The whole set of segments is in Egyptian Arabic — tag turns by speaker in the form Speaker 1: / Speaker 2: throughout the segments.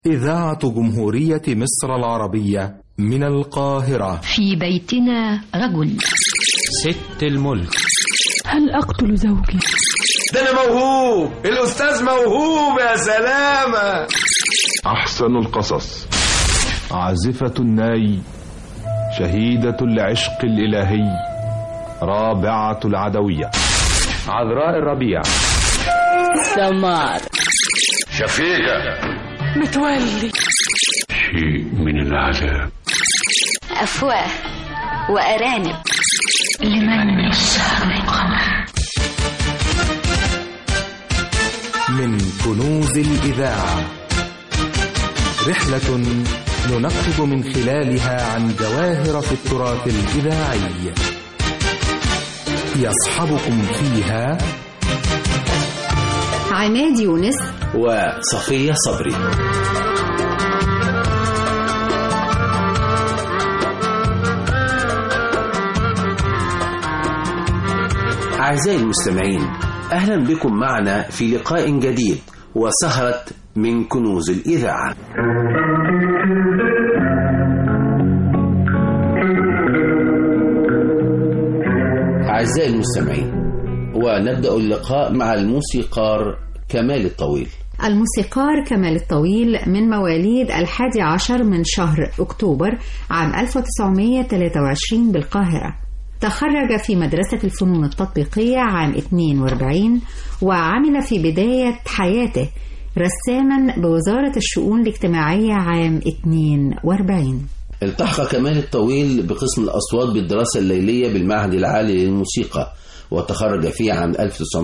Speaker 1: إذاعة جمهورية مصر العربية من القاهرة
Speaker 2: في بيتنا رجل
Speaker 3: ست الملك
Speaker 4: هل أقتل زوجي؟
Speaker 5: ده أنا موهوب الأستاذ موهوب يا سلامة
Speaker 6: أحسن القصص عازفة الناي شهيدة العشق الإلهي رابعة العدوية
Speaker 3: عذراء الربيع
Speaker 4: سمار
Speaker 5: شفيقة
Speaker 4: متولي
Speaker 6: شيء من العذاب
Speaker 7: أفواه وأرانب
Speaker 2: لمن يسهر القمر
Speaker 1: من كنوز الإذاعة رحلة ننقب من خلالها عن جواهر في التراث الإذاعي يصحبكم فيها
Speaker 8: عماد يونس
Speaker 9: وصفية صبري أعزائي المستمعين أهلا بكم معنا في لقاء جديد وسهرة من كنوز الإذاعة أعزائي المستمعين ونبدأ اللقاء مع الموسيقار كمال الطويل
Speaker 8: الموسيقار كمال الطويل من مواليد الحادي عشر من شهر أكتوبر عام 1923 بالقاهرة تخرج في مدرسة الفنون التطبيقية عام 42 وعمل في بداية حياته رساما بوزارة الشؤون الاجتماعية عام 42
Speaker 9: التحق كمال الطويل بقسم الأصوات بالدراسة الليلية بالمعهد العالي للموسيقى وتخرج فيه عام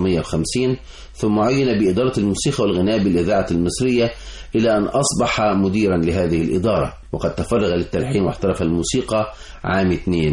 Speaker 9: 1950 ثم عين بإدارة الموسيقى والغناء بالإذاعة المصرية إلى أن أصبح مديرا لهذه الإدارة وقد تفرغ للتلحين واحترف الموسيقى عام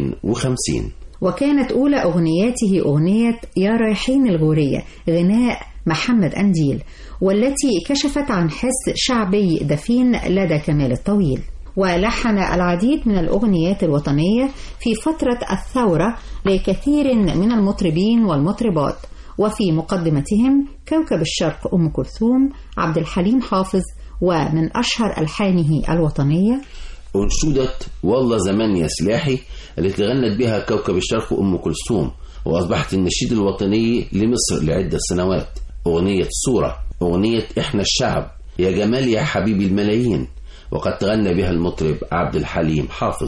Speaker 9: 52
Speaker 8: وكانت أولى أغنياته أغنية يا رايحين الغورية غناء محمد أنديل والتي كشفت عن حس شعبي دفين لدى كمال الطويل ولحن العديد من الأغنيات الوطنية في فترة الثورة لكثير من المطربين والمطربات وفي مقدمتهم كوكب الشرق أم كلثوم عبد الحليم حافظ ومن أشهر ألحانه الوطنية
Speaker 9: أنشودة والله زمان يا سلاحي التي غنت بها كوكب الشرق أم كلثوم وأصبحت النشيد الوطني لمصر لعدة سنوات أغنية صورة أغنية إحنا الشعب يا جمال يا حبيبي الملايين وقد تغنى بها المطرب عبد الحليم حافظ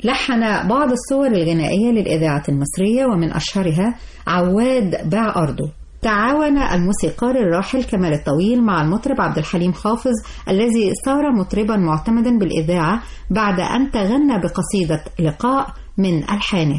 Speaker 8: لحن بعض الصور الغنائية للإذاعة المصرية ومن أشهرها عواد باع أرضه تعاون الموسيقار الراحل كمال الطويل مع المطرب عبد الحليم حافظ الذي صار مطربا معتمدا بالإذاعة بعد أن تغنى بقصيدة لقاء من ألحانه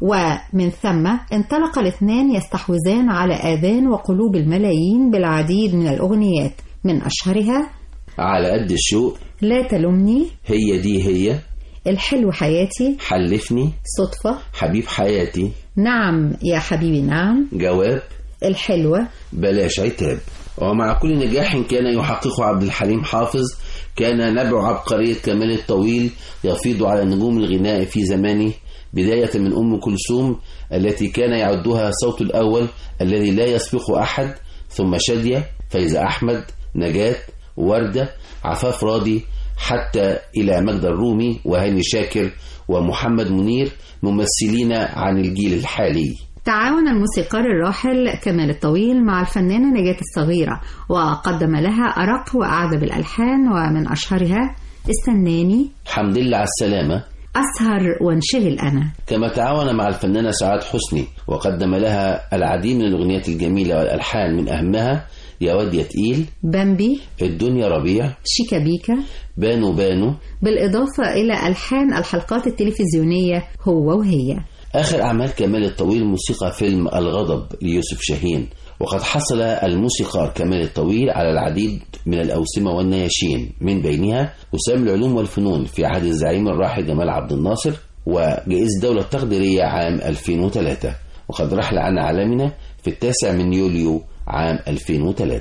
Speaker 8: ومن ثم انطلق الاثنان يستحوذان على آذان وقلوب الملايين بالعديد من الأغنيات من أشهرها
Speaker 9: على قد الشوق
Speaker 8: لا تلومني
Speaker 9: هي دي هي
Speaker 8: الحلو حياتي
Speaker 9: حلفني
Speaker 8: صدفة
Speaker 9: حبيب حياتي
Speaker 8: نعم يا حبيبي نعم
Speaker 9: جواب
Speaker 8: الحلوة
Speaker 9: بلاش عتاب ومع كل نجاح كان يحققه عبد الحليم حافظ كان نبع عبقرية كمال الطويل يفيض على نجوم الغناء في زمانه بداية من أم كلثوم التي كان يعدها صوت الأول الذي لا يسبق أحد ثم شادية فايزة أحمد نجاة وردة عفاف راضي حتى إلى مجد الرومي وهاني شاكر ومحمد منير ممثلين عن الجيل الحالي
Speaker 8: تعاون الموسيقار الراحل كمال الطويل مع الفنانة نجاة الصغيرة وقدم لها أرق وأعذب الألحان ومن أشهرها استناني
Speaker 9: حمد لله على السلامة
Speaker 8: أسهر وانشغل أنا
Speaker 9: كما تعاون مع الفنانة سعاد حسني وقدم لها العديد من الأغنيات الجميلة والألحان من أهمها يا واد يا تقيل
Speaker 8: بامبي
Speaker 9: الدنيا ربيع
Speaker 8: شيكابيكا
Speaker 9: بانو بانو
Speaker 8: بالإضافة إلى ألحان الحلقات التلفزيونية هو وهي
Speaker 9: آخر أعمال كمال الطويل موسيقى فيلم الغضب ليوسف شاهين وقد حصل الموسيقار كمال الطويل على العديد من الأوسمة والنياشين من بينها وسام العلوم والفنون في عهد الزعيم الراحل جمال عبد الناصر وجائزة الدولة التقديرية عام 2003 وقد رحل عن عالمنا في التاسع من يوليو عام 2003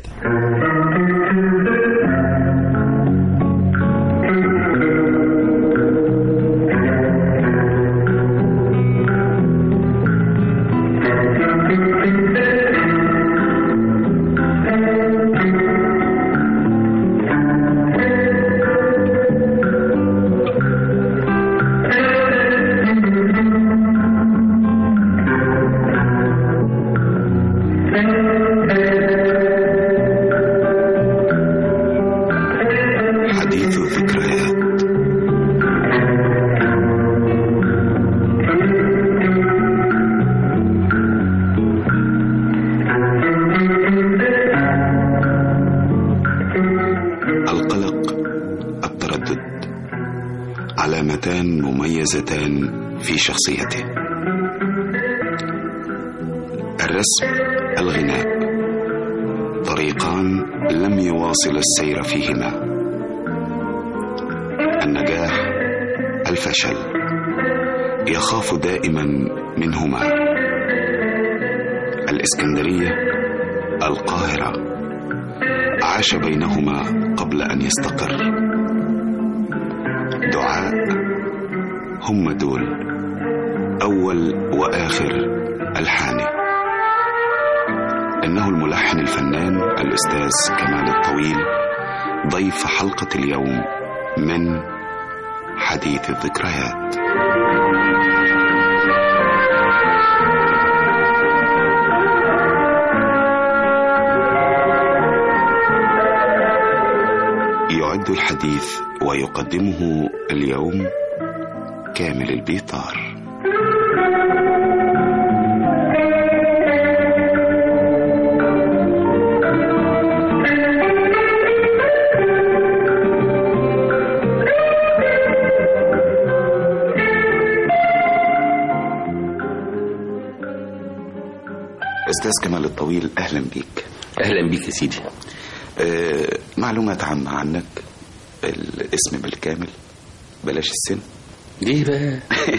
Speaker 10: Thank you. حديث ذكريات القلق التردد علامتان مميزتان في شخصيته الرسم الغناء طريقان لم يواصل السير فيهما النجاح الفشل يخاف دائما منهما الاسكندريه القاهره عاش بينهما قبل ان يستقر دعاء هم دول اول واخر الحاني انه الملحن الفنان الاستاذ كمال الطويل ضيف حلقه اليوم من حديث الذكريات يعد الحديث ويقدمه اليوم كامل البيطار استاذ كمال الطويل اهلا بيك
Speaker 9: اهلا بيك يا سيدي
Speaker 10: آه معلومات عامة عنك الاسم بالكامل بلاش السن
Speaker 9: ليه بقى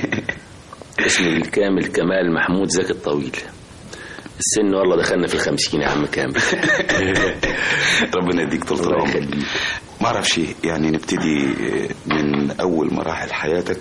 Speaker 9: اسمي بالكامل كمال محمود زكي الطويل السن والله دخلنا في الخمسين يا عم كامل
Speaker 10: ربنا يديك طول
Speaker 9: الله
Speaker 10: العمر
Speaker 9: يخليك
Speaker 10: ما اعرفش يعني نبتدي من اول مراحل حياتك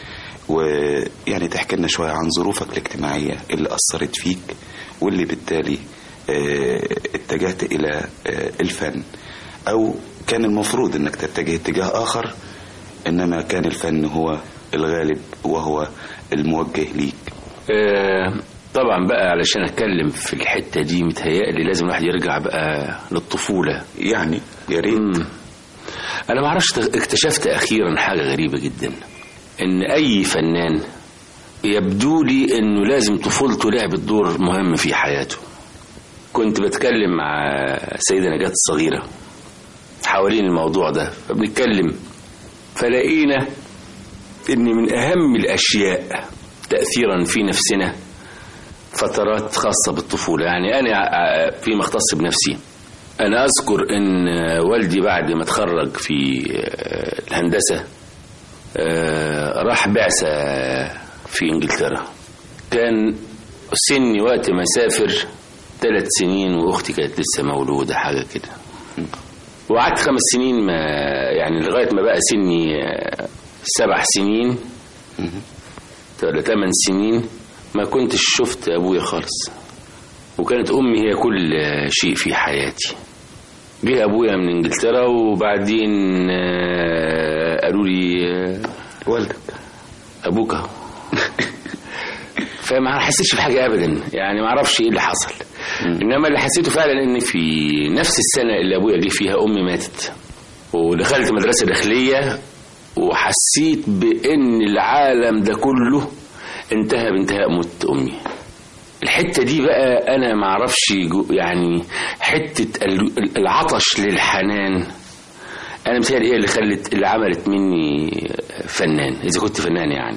Speaker 10: ويعني تحكي لنا شويه عن ظروفك الاجتماعيه اللي اثرت فيك واللي بالتالي آه، اتجهت الى آه، الفن او كان المفروض انك تتجه اتجاه اخر انما كان الفن هو الغالب وهو الموجه ليك
Speaker 9: آه، طبعا بقى علشان اتكلم في الحته دي متهيألي لازم الواحد يرجع بقى للطفوله
Speaker 10: يعني يا ريت
Speaker 9: انا ما اعرفش اكتشفت اخيرا حاجه غريبه جدا ان اي فنان يبدو لي انه لازم طفولته لعبت دور مهم في حياته كنت بتكلم مع سيدة نجاة الصغيرة حوالين الموضوع ده فبنتكلم فلقينا ان من اهم الاشياء تاثيرا في نفسنا فترات خاصه بالطفوله يعني انا ع- فيما اختص بنفسي انا اذكر ان والدي بعد ما اتخرج في آه، الهندسه آه، راح بعثه في انجلترا كان سني وقت ما سافر ثلاث سنين واختي كانت لسه مولوده حاجه كده وقعدت خمس سنين ما يعني لغايه ما بقى سني آه، سبع سنين ولا ثمان سنين ما كنتش شفت ابويا خالص وكانت امي هي كل شيء في حياتي جه ابويا من انجلترا وبعدين آه، قالوا لي آه،
Speaker 10: والدك
Speaker 9: ابوك اهو فما حسيتش بحاجه ابدا يعني ما اعرفش ايه اللي حصل انما اللي حسيته فعلا ان في نفس السنه اللي ابويا جه فيها امي ماتت ودخلت مدرسه داخليه وحسيت بان العالم ده كله انتهى بانتهاء موت امي الحته دي بقى انا ما اعرفش جو- يعني حته ال- العطش للحنان انا مثال هي اللي خلت اللي عملت مني فنان اذا كنت فنان يعني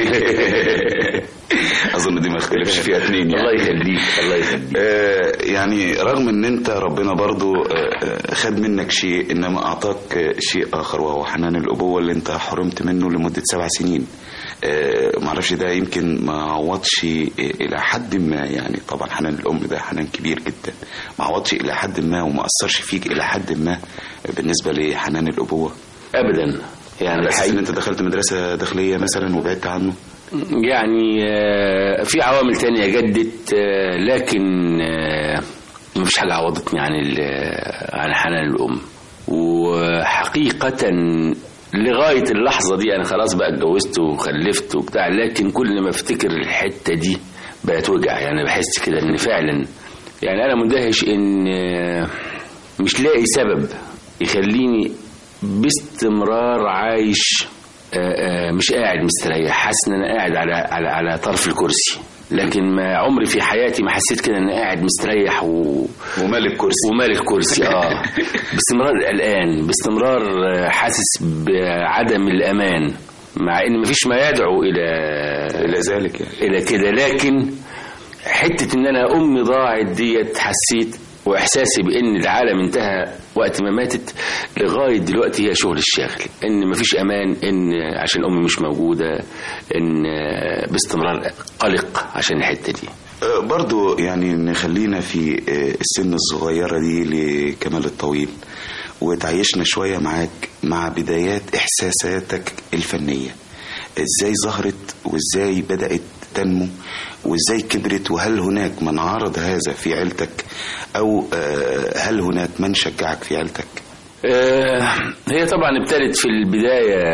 Speaker 10: اظن دي ما اختلفش فيها اتنين يعني
Speaker 9: الله يخليك الله يخليك
Speaker 10: آه، يعني رغم ان انت ربنا برضو آه، آه، خد منك شيء انما اعطاك آه، شيء اخر وهو حنان الابوه اللي انت حرمت منه لمده سبع سنين آه، معرفش ده يمكن ما عوضش آه، الى حد ما يعني طبعا حنان الام ده حنان كبير جدا ما عوضش الى حد ما وما اثرش فيك الى حد ما بالنسبه لحنان الابوه
Speaker 9: ابدا يعني
Speaker 10: على اساس ان
Speaker 9: الحقيقة
Speaker 10: انت دخلت مدرسه داخليه مثلا وبعدت عنه
Speaker 9: يعني آه، في عوامل تانية جدت آه، لكن آه، مفيش حاجة عوضتني عن ال- آه، عن حنان الأم وحقيقة لغاية اللحظة دي أنا خلاص بقى اتجوزت وخلفت وبتاع لكن كل ما افتكر الحتة دي بقت وجع يعني بحس كده إن فعلا يعني أنا مندهش إن آه، مش لاقي سبب يخليني
Speaker 11: باستمرار عايش آه، آه، مش قاعد مستريح حاسس ان انا قاعد على على على طرف الكرسي لكن ما عمري في حياتي ما حسيت كده ان قاعد مستريح و...
Speaker 10: ومالك كرسي
Speaker 11: ومالك كرسي اه باستمرار قلقان باستمرار آه، حاسس بعدم الامان مع ان مفيش ما يدعو الى
Speaker 10: الى ذلك يعني.
Speaker 11: الى كده لكن حته ان انا امي ضاعت ديت حسيت واحساسي بان العالم انتهى وقت ما ماتت لغايه دلوقتي هي شغل الشاغل ان مفيش امان ان عشان امي مش موجوده ان باستمرار قلق عشان الحته دي
Speaker 10: آه، برضو يعني نخلينا في آه، السن الصغيرة دي لكمال الطويل وتعيشنا شوية معاك مع بدايات إحساساتك الفنية إزاي ظهرت وإزاي بدأت تنمو وإزاي كبرت وهل هناك من عارض هذا في عيلتك أو آه، هل هناك من شجعك في عيلتك
Speaker 11: آه، هي طبعا ابتدت في البداية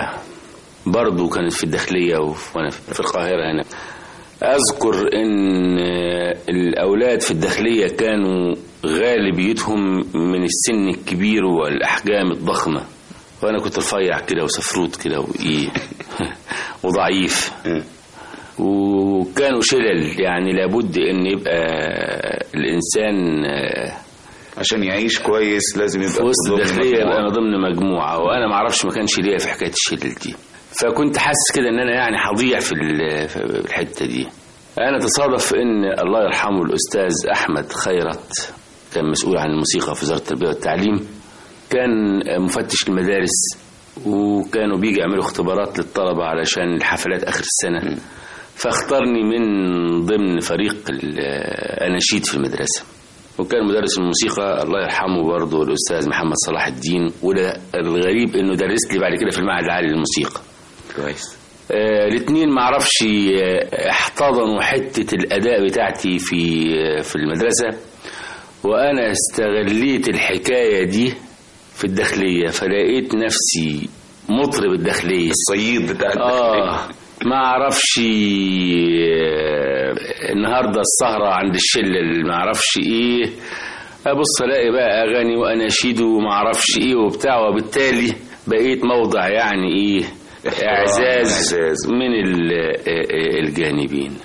Speaker 11: برضو كانت في الداخلية وف- وأنا في القاهرة هنا أذكر إن آه، الأولاد في الداخلية كانوا غالبيتهم من السن الكبير والأحجام الضخمة وأنا كنت رفيع كده وسفروت كده وإيه وضعيف وكانوا شلل يعني لابد إن يبقى الإنسان آه،
Speaker 10: عشان يعيش كويس لازم يبقى
Speaker 11: في وسط
Speaker 10: ضمن
Speaker 11: الداخليه
Speaker 10: مجموعة.
Speaker 11: يبقى انا ضمن مجموعه وانا ما اعرفش ما كانش ليا في حكايه الشلل دي فكنت حاسس كده ان انا يعني هضيع في ال- في الحته دي انا تصادف ان الله يرحمه الاستاذ احمد خيرت كان مسؤول عن الموسيقى في وزاره التربيه والتعليم كان مفتش المدارس وكانوا بيجي يعملوا اختبارات للطلبه علشان الحفلات اخر السنه فاختارني من ضمن فريق الاناشيد في المدرسه وكان مدرس الموسيقى الله يرحمه برضه الاستاذ محمد صلاح الدين وده الغريب انه درس لي بعد كده في المعهد العالي للموسيقى
Speaker 10: كويس
Speaker 11: آه الاثنين ما اعرفش آه، احتضنوا حته الاداء بتاعتي في آه، في المدرسه وانا استغليت الحكايه دي في الداخليه فلقيت نفسي مطرب الداخليه
Speaker 10: الصيد بتاع
Speaker 11: اه ما اعرفش آه، النهارده السهره عند الشله اللي ما اعرفش ايه ابص الاقي بقى اغاني واناشيد وما اعرفش ايه وبتاع وبالتالي بقيت موضع يعني ايه اعزاز
Speaker 10: إعزاز.
Speaker 11: من ال- آه، آه، الجانبين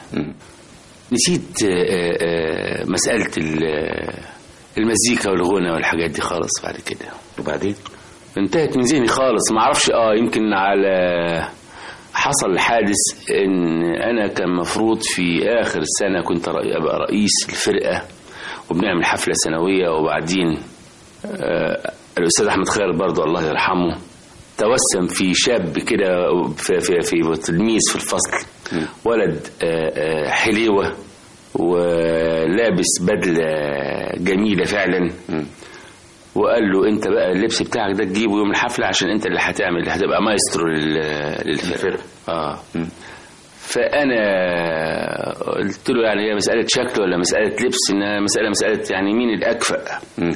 Speaker 11: نسيت آه، آه، مساله ال- المزيكا والغنى والحاجات دي خالص بعد كده
Speaker 10: وبعدين
Speaker 11: انتهت من ذهني خالص ما اعرفش اه يمكن على حصل حادث ان انا كان مفروض في اخر السنه كنت رأي- ابقى رئيس الفرقه وبنعمل حفله سنويه وبعدين آه الاستاذ احمد خير برضه الله يرحمه توسم في شاب كده في, في, في تلميذ في الفصل ولد آه، آه، حليوه ولابس بدله جميله فعلا وقال له انت بقى اللبس بتاعك ده تجيبه يوم الحفله عشان انت اللي هتعمل هتبقى مايسترو لل- للفرقه اه فانا قلت له يعني هي مساله شكل ولا مساله لبس انها مساله مساله يعني مين الاكفأ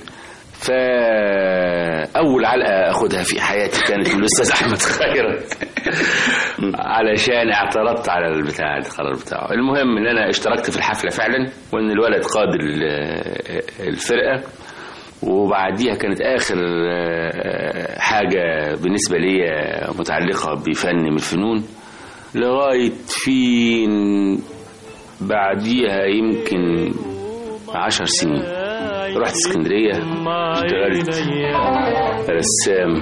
Speaker 11: فاول علقه اخدها في حياتي كانت من الاستاذ احمد خيرت علشان اعترضت على البتاع القرار بتاعه المهم ان انا اشتركت في الحفله فعلا وان الولد قاد ال- الفرقه وبعديها كانت اخر آه، حاجه بالنسبه لي متعلقه بفن من الفنون لغايه فين بعديها يمكن عشر سنين رحت اسكندريه اشتغلت رسام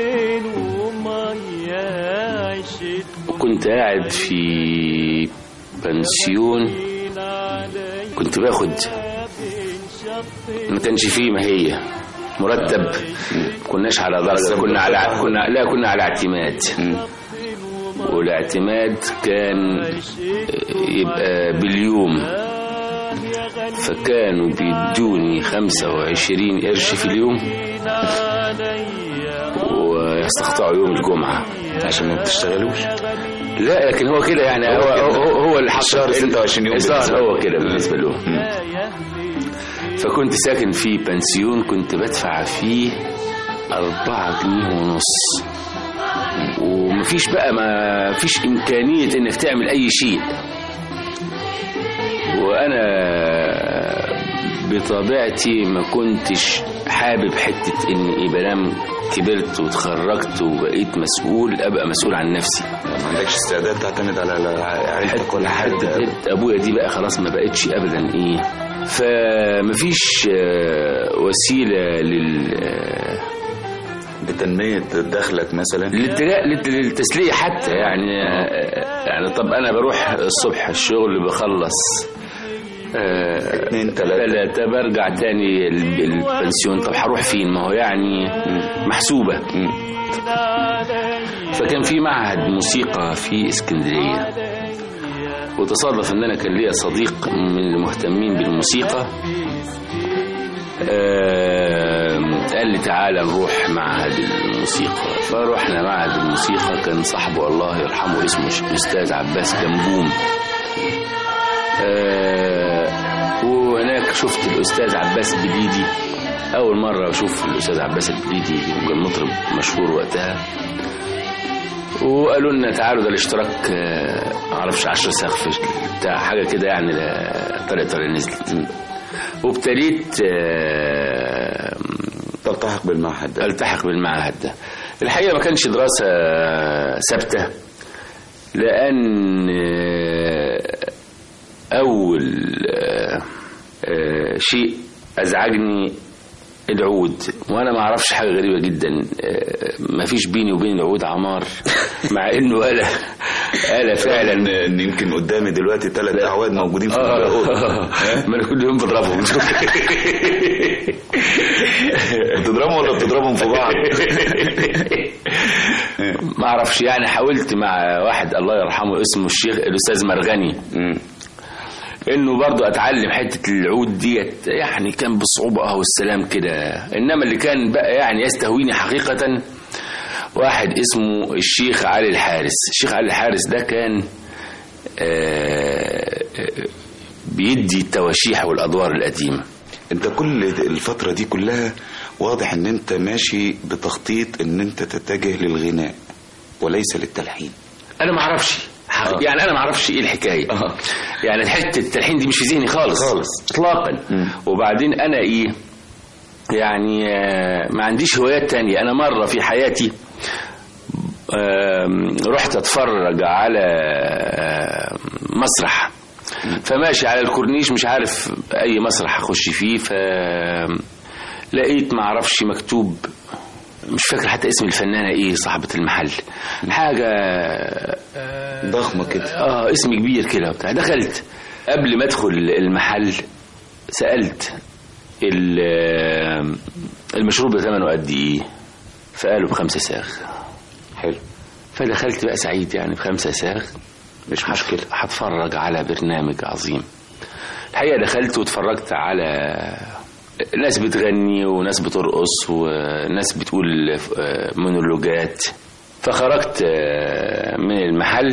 Speaker 11: وكنت قاعد في بنسيون كنت باخد ما كانش فيه ما هي مرتب كناش على درجة كنا على كنا لا كنا على اعتماد والاعتماد كان يبقى باليوم فكانوا بيدوني 25 قرش في اليوم ويستقطعوا يوم الجمعة
Speaker 10: عشان ما بتشتغلوش
Speaker 11: لا لكن هو كده يعني هو هو, هو اللي حصل
Speaker 10: الشهر 26 يوم
Speaker 11: الشهر
Speaker 10: بالنسبة
Speaker 11: هو كده بالنسبة له فكنت ساكن في بنسيون كنت بدفع فيه أربعة جنيه ونص ومفيش بقى ما فيش إمكانية إنك تعمل أي شيء وأنا بطبيعتي ما كنتش حابب حتة إني بنام كبرت وتخرجت وبقيت مسؤول ابقى مسؤول عن نفسي
Speaker 10: ما عندكش استعداد تعتمد على على عيلتك ولا حد
Speaker 11: حتة ابويا دي بقى خلاص ما بقتش ابدا ايه فمفيش آه، وسيله لل آه،
Speaker 10: لتنمية دخلك مثلا
Speaker 11: للتلا- للت- للتسلية حتى يعني يعني طب أنا بروح الصبح الشغل بخلص آه،
Speaker 10: اتنين تلاتة
Speaker 11: ثلاثة برجع تاني ال- البنسيون طب هروح فين ما هو يعني محسوبة فكان في معهد موسيقى في اسكندرية وتصادف ان انا كان ليا صديق من المهتمين بالموسيقى آم، قال لي تعالى نروح معهد الموسيقى فروحنا معهد الموسيقى كان صاحبه الله يرحمه اسمه ش- الاستاذ عباس جنبوم آه، وهناك شفت الاستاذ عباس بليدي اول مره اشوف الاستاذ عباس البليدي وكان مطرب مشهور وقتها وقالوا لنا تعالوا ده الاشتراك آه، معرفش 10 سقف بتاع حاجه كده يعني لا- طريقه طريقه نزلت وابتديت آه،
Speaker 10: تلتحق بالمعهد ده
Speaker 11: التحق بالمعهد ده الحقيقه ما كانش دراسه ثابته لان آه، اول آه، آه، شيء ازعجني العود وانا ما اعرفش حاجه غريبه جدا آه، ما فيش بيني وبين العود عمار مع انه آلة آلة فعلا
Speaker 10: ان يمكن قدامي دلوقتي ثلاث اعواد موجودين في الأوضة.
Speaker 11: ما انا كل يوم بضربهم
Speaker 10: بتضربهم ولا بتضربهم في بعض
Speaker 11: ما اعرفش يعني حاولت مع واحد الله يرحمه اسمه الشيخ الاستاذ مرغني انه برضو اتعلم حته العود ديت يعني كان بصعوبه اه والسلام كده انما اللي كان بقى يعني يستهويني حقيقه واحد اسمه الشيخ علي الحارس الشيخ علي الحارس ده كان آه، آه، بيدي التواشيح والادوار القديمه
Speaker 10: انت كل الفترة دي كلها واضح ان انت ماشي بتخطيط ان انت تتجه للغناء وليس للتلحين
Speaker 11: انا ما اعرفش حق- يعني انا ما اعرفش ايه الحكايه يعني حته التلحين دي مش في ذهني خالص
Speaker 10: خالص.
Speaker 11: اطلاقا وبعدين انا ايه يعني آه، ما عنديش هوايات تانية انا مره في حياتي آم، رحت اتفرج على آم، مسرح فماشي على الكورنيش مش عارف اي مسرح اخش فيه ف لقيت ما اعرفش مكتوب مش فاكر حتى اسم الفنانه ايه صاحبه المحل حاجه
Speaker 10: ضخمة كده
Speaker 11: اه اسم كبير كده وبتاع دخلت قبل ما ادخل المحل سالت ال- المشروب ده ثمنه قد ايه فقالوا بخمسة ساغ
Speaker 10: حلو
Speaker 11: فدخلت بقى سعيد يعني بخمسة ساغ
Speaker 10: مش مشكلة
Speaker 11: هتفرج على برنامج عظيم الحقيقة دخلت واتفرجت على ناس بتغني وناس بترقص وناس بتقول آه، مونولوجات فخرجت آه، من المحل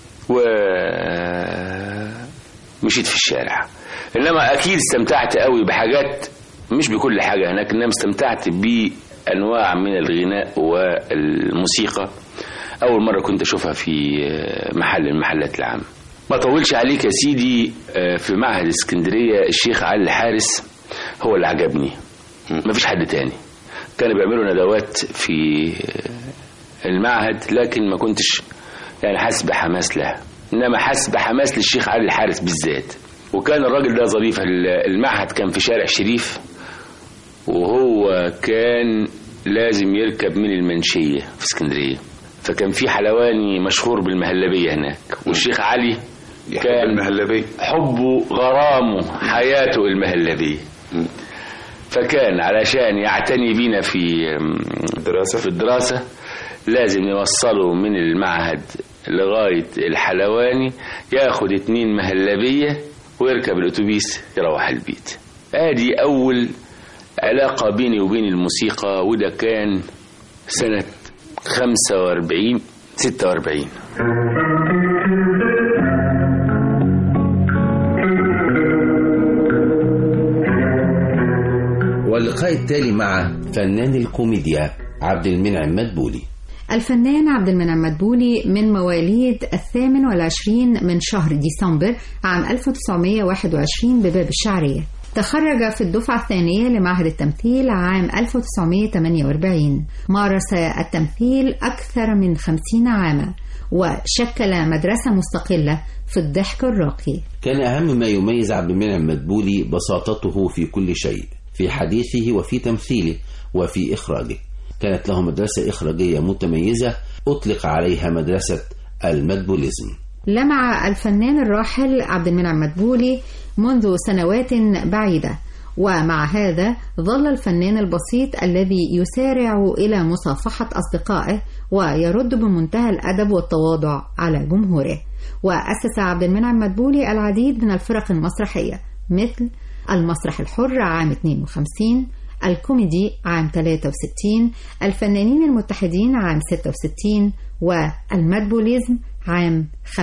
Speaker 11: ومشيت في الشارع انما اكيد استمتعت قوي بحاجات مش بكل حاجة هناك انما استمتعت بانواع من الغناء والموسيقى اول مرة كنت اشوفها في آه، محل من المحلات العامة ما طولش عليك يا سيدي آه، في معهد اسكندرية الشيخ علي الحارس هو اللي عجبني مفيش حد تاني كانوا بيعملوا ندوات في آه، المعهد لكن ما كنتش يعني حاسس بحماس لها انما حاسس بحماس للشيخ علي الحارس بالذات وكان الراجل ده ظريف ال- المعهد كان في شارع شريف وهو كان لازم يركب من المنشية في اسكندرية فكان في حلواني مشهور بالمهلبية هناك والشيخ علي كان
Speaker 10: المهلبية
Speaker 11: حبه غرامه حياته المهلبية فكان علشان يعتني بينا في
Speaker 10: دراسة
Speaker 11: في الدراسة لازم يوصله من المعهد لغاية الحلواني ياخد اتنين مهلبية ويركب الأتوبيس يروح البيت ادي أول علاقة بيني وبين الموسيقى وده كان سنة 45 46
Speaker 9: واللقاء التالي مع فنان الكوميديا عبد المنعم مدبولي
Speaker 8: الفنان عبد المنعم مدبولي من مواليد الثامن والعشرين من شهر ديسمبر عام 1921 بباب الشعرية تخرج في الدفعة الثانية لمعهد التمثيل عام 1948 مارس التمثيل أكثر من خمسين عاما وشكل مدرسة مستقلة في الضحك الراقي
Speaker 9: كان أهم ما يميز عبد المنعم مدبولي بساطته في كل شيء في حديثه وفي تمثيله وفي إخراجه كانت له مدرسة إخراجية متميزة أطلق عليها مدرسة المدبوليزم
Speaker 8: لمع الفنان الراحل عبد المنعم مدبولي منذ سنوات بعيدة ومع هذا ظل الفنان البسيط الذي يسارع إلى مصافحة أصدقائه ويرد بمنتهى الأدب والتواضع على جمهوره وأسس عبد المنعم مدبولي العديد من الفرق المسرحية مثل المسرح الحر عام 52 الكوميدي عام 63 الفنانين المتحدين عام 66 والمدبوليزم عام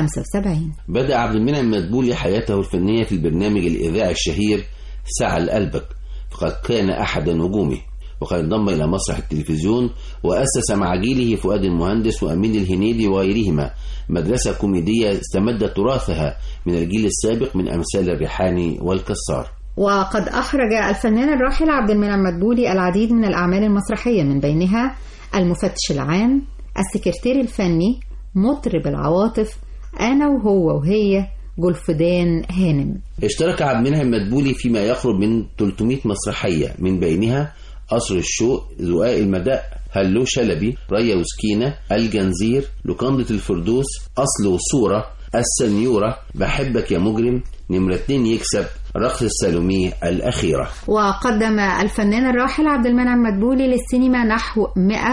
Speaker 8: 75
Speaker 9: بدأ عبد المنعم مدبولي حياته الفنية في البرنامج الإذاعي الشهير ساعة لقلبك فقد كان أحد نجومه وقد انضم إلى مسرح التلفزيون وأسس مع جيله فؤاد المهندس وأمين الهنيدي وغيرهما مدرسة كوميدية استمدت تراثها من الجيل السابق من أمثال الريحاني والكسار
Speaker 8: وقد أخرج الفنان الراحل عبد المنعم مدبولي العديد من الأعمال المسرحية من بينها المفتش العام السكرتير الفني مطرب العواطف أنا وهو وهي جلفدان هانم
Speaker 9: اشترك عبد المنعم مدبولي فيما يقرب من 300 مسرحية من بينها قصر الشوق زقاق المداء هلو شلبي ريا وسكينة الجنزير لوكندة الفردوس أصل وصورة السنيورة بحبك يا مجرم نمرة اتنين يكسب رقص السالومية الأخيرة
Speaker 8: وقدم الفنان الراحل عبد المنعم مدبولي للسينما نحو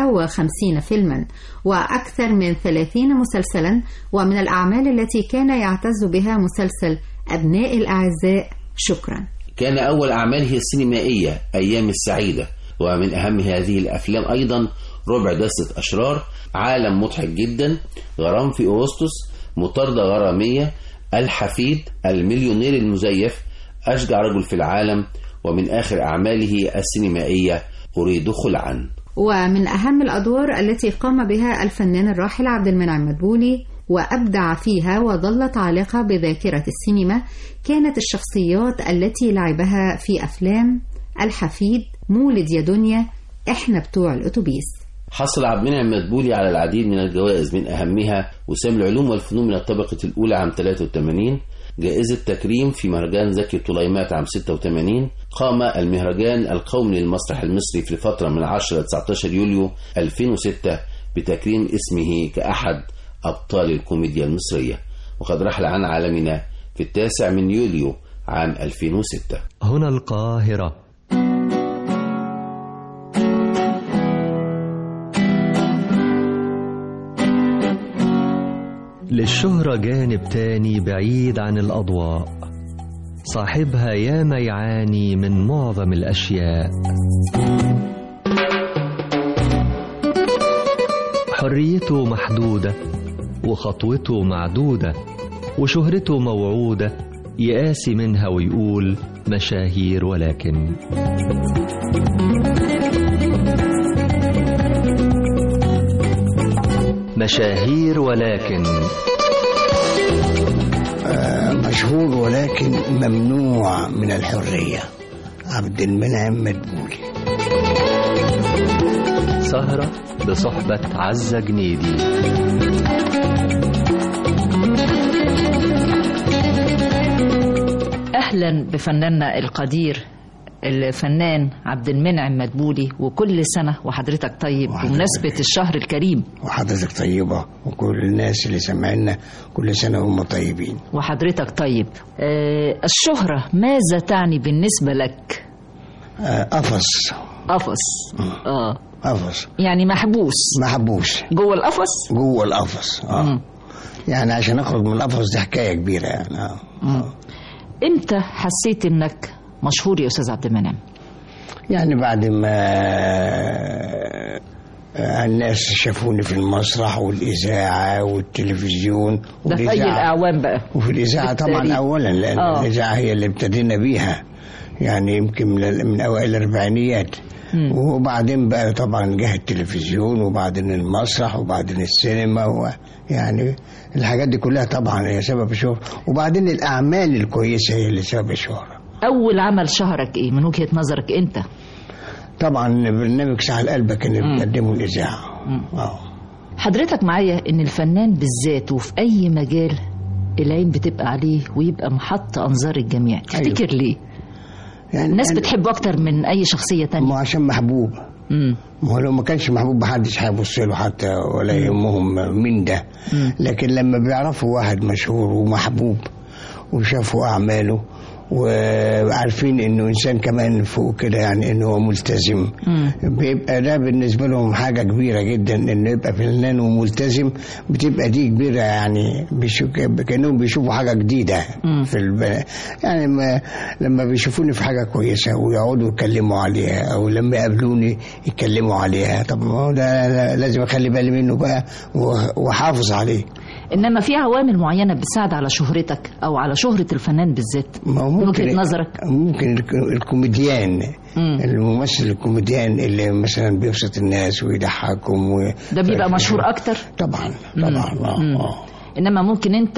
Speaker 8: 150 فيلما وأكثر من 30 مسلسلا ومن الأعمال التي كان يعتز بها مسلسل أبناء الأعزاء شكرا
Speaker 9: كان أول أعماله السينمائية أيام السعيدة ومن أهم هذه الأفلام أيضا ربع دستة أشرار عالم مضحك جدا غرام في أغسطس مطاردة غرامية الحفيد المليونير المزيف أشجع رجل في العالم ومن آخر أعماله السينمائية أريد خلعا
Speaker 8: ومن أهم الأدوار التي قام بها الفنان الراحل عبد المنعم مدبولي وأبدع فيها وظلت عالقة بذاكرة السينما كانت الشخصيات التي لعبها في أفلام الحفيد مولد يا دنيا إحنا بتوع الأتوبيس
Speaker 9: حصل عبد المنعم مدبولي على العديد من الجوائز من أهمها وسام العلوم والفنون من الطبقة الأولى عام 83 جائزة تكريم في مهرجان زكي طليمات عام 86 قام المهرجان القومي للمسرح المصري في الفترة من 10 ل 19 يوليو 2006 بتكريم اسمه كأحد أبطال الكوميديا المصرية وقد رحل عن عالمنا في التاسع من يوليو عام 2006
Speaker 12: هنا القاهرة للشهرة جانب تاني بعيد عن الأضواء صاحبها ياما يعاني من معظم الأشياء حريته محدودة وخطوته معدودة وشهرته موعودة يقاسي منها ويقول مشاهير ولكن مشاهير ولكن
Speaker 13: آه مشهور ولكن ممنوع من الحرية عبد المنعم مدبولي
Speaker 12: سهرة بصحبة عزة جنيدي
Speaker 14: أهلا بفناننا القدير الفنان عبد المنعم مدبولي وكل سنة وحضرتك طيب بمناسبة الشهر الكريم
Speaker 13: وحضرتك طيبة وكل الناس اللي سمعنا كل سنة هم طيبين
Speaker 14: وحضرتك طيب آه الشهرة ماذا تعني بالنسبة لك
Speaker 13: آه قفص
Speaker 14: قفص اه
Speaker 13: قفص
Speaker 14: يعني محبوس
Speaker 13: محبوس
Speaker 14: جوه القفص
Speaker 13: جوه القفص اه
Speaker 14: مم.
Speaker 13: يعني عشان اخرج من القفص دي حكايه كبيره يعني اه
Speaker 14: مم. امتى حسيت انك مشهور يا استاذ عبد المنعم
Speaker 13: يعني بعد ما آه، الناس شافوني في المسرح والإذاعة والتلفزيون
Speaker 14: ده في اي الاعوام بقى
Speaker 13: وفي الإذاعة طبعا
Speaker 14: بالتاريخ.
Speaker 13: أولا لأن
Speaker 14: آه.
Speaker 13: الإذاعة هي اللي ابتدينا بيها يعني يمكن من, من أوائل الأربعينيات وبعدين بقى طبعا جه التلفزيون وبعدين المسرح وبعدين السينما و يعني الحاجات دي كلها طبعا هي سبب الشهرة وبعدين الأعمال الكويسة هي اللي سبب الشهرة
Speaker 14: اول عمل شهرك ايه من وجهه نظرك انت
Speaker 13: طبعا برنامج ساعة قلبك اللي بتقدمه الإذاعة اه
Speaker 14: حضرتك معايا ان الفنان بالذات وفي اي مجال العين بتبقى عليه ويبقى محط انظار الجميع تفتكر أيوه. ليه
Speaker 13: يعني
Speaker 14: الناس
Speaker 13: يعني
Speaker 14: بتحبه اكتر من اي شخصيه تانية
Speaker 13: ما عشان محبوب
Speaker 14: مم.
Speaker 13: ما هو لو ما كانش محبوب محدش هيبص له حتى ولا يهمهم مين ده
Speaker 14: مم.
Speaker 13: لكن لما بيعرفوا واحد مشهور ومحبوب وشافوا اعماله وعارفين انه انسان كمان فوق كده يعني انه هو ملتزم
Speaker 14: مم.
Speaker 13: بيبقى ده بالنسبه لهم حاجه كبيره جدا انه يبقى فنان وملتزم بتبقى دي كبيره يعني بيشوف كانهم بيشوفوا حاجه جديده
Speaker 14: مم.
Speaker 13: في الب... يعني ما لما بيشوفوني في حاجه كويسه ويقعدوا يتكلموا عليها او لما يقابلوني يتكلموا عليها طب ما هو ده لازم اخلي بالي منه بقى واحافظ عليه
Speaker 14: انما في عوامل معينه بتساعد على شهرتك او على شهره الفنان بالذات
Speaker 13: ما هو
Speaker 14: من
Speaker 13: ممكن
Speaker 14: وجهه نظرك
Speaker 13: ممكن الك- الكوميديان
Speaker 14: مم.
Speaker 13: الممثل الكوميديان اللي مثلا بيبسط الناس ويضحكهم و...
Speaker 14: ده بيبقى مشهور اكتر
Speaker 13: طبعا
Speaker 14: مم.
Speaker 13: طبعا آه،
Speaker 14: مم.
Speaker 13: آه.
Speaker 14: انما ممكن انت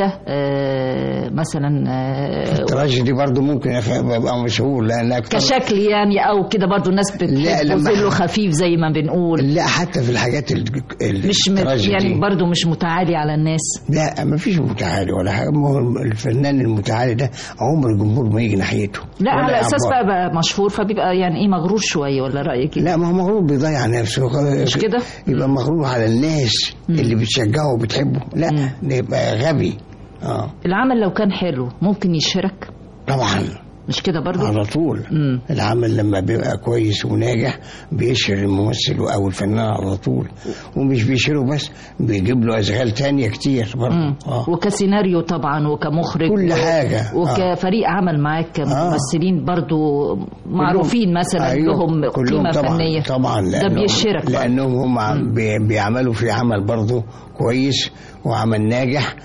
Speaker 14: آه مثلا آه
Speaker 13: التراجيدي برضه ممكن أخ- ابقى مشهور لان اكتر
Speaker 14: كشكل يعني او كده برضو الناس
Speaker 13: لا،
Speaker 14: بتحبه
Speaker 13: لما-
Speaker 14: ظله خفيف زي ما بنقول
Speaker 13: لا حتى في الحاجات ال... ال-
Speaker 14: مش م...
Speaker 13: التراجيدي.
Speaker 14: يعني برضو مش متعالي على الناس
Speaker 13: لا ما فيش متعالي ولا حاجه ما هو الفنان المتعالي ده عمر الجمهور ما يجي ناحيته
Speaker 14: لا
Speaker 13: ولا
Speaker 14: على اساس
Speaker 13: يعبر.
Speaker 14: بقى بقى مشهور فبيبقى يعني ايه مغرور شويه ولا رايك ايه
Speaker 13: لا ما هو مغرور بيضيع نفسه
Speaker 14: مش كده
Speaker 13: يبقى مغرور على الناس اللي بتشجعه وبتحبه لا ده يبقى غبي اه
Speaker 14: العمل لو كان حلو ممكن يشهرك
Speaker 13: طبعا
Speaker 14: مش كده برضو
Speaker 13: على طول
Speaker 14: مم.
Speaker 13: العمل لما بيبقى كويس وناجح بيشهر الممثل او الفنان على طول ومش بيشهره بس بيجيب له اشغال تانية كتير برضه
Speaker 14: مم.
Speaker 13: آه.
Speaker 14: وكسيناريو طبعا وكمخرج
Speaker 13: كل
Speaker 14: و-
Speaker 13: حاجة.
Speaker 14: وكفريق عمل معاك كممثلين برضو معروفين مثلا
Speaker 13: أيوة،
Speaker 14: لهم
Speaker 13: كلهم
Speaker 14: قيمه
Speaker 13: طبعا
Speaker 14: فنيه
Speaker 13: طبعا
Speaker 14: ده
Speaker 13: لأنهم-
Speaker 14: بيشهرك برضو.
Speaker 13: لانهم هم عم- بي- بيعملوا في عمل برضه كويس وعمل ناجح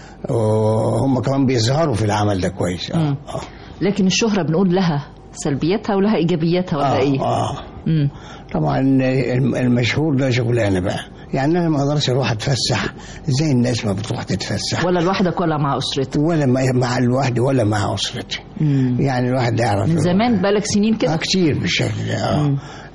Speaker 13: وهم كمان بيظهروا في العمل ده كويس
Speaker 14: مم. لكن الشهره بنقول لها سلبياتها ولها ايجابياتها ولا
Speaker 13: آه،
Speaker 14: ايه
Speaker 13: آه.
Speaker 14: مم.
Speaker 13: طبعا الم- المشهور ده شغلانه بقى يعني انا ما اقدرش اروح اتفسح زي الناس ما بتروح تتفسح
Speaker 14: ولا لوحدك ولا مع اسرتك
Speaker 13: ولا مع مع لوحدي ولا مع اسرتي
Speaker 14: مم.
Speaker 13: يعني الواحد يعرف
Speaker 14: من زمان بقالك سنين كده
Speaker 13: آه كتير بالشكل ده اه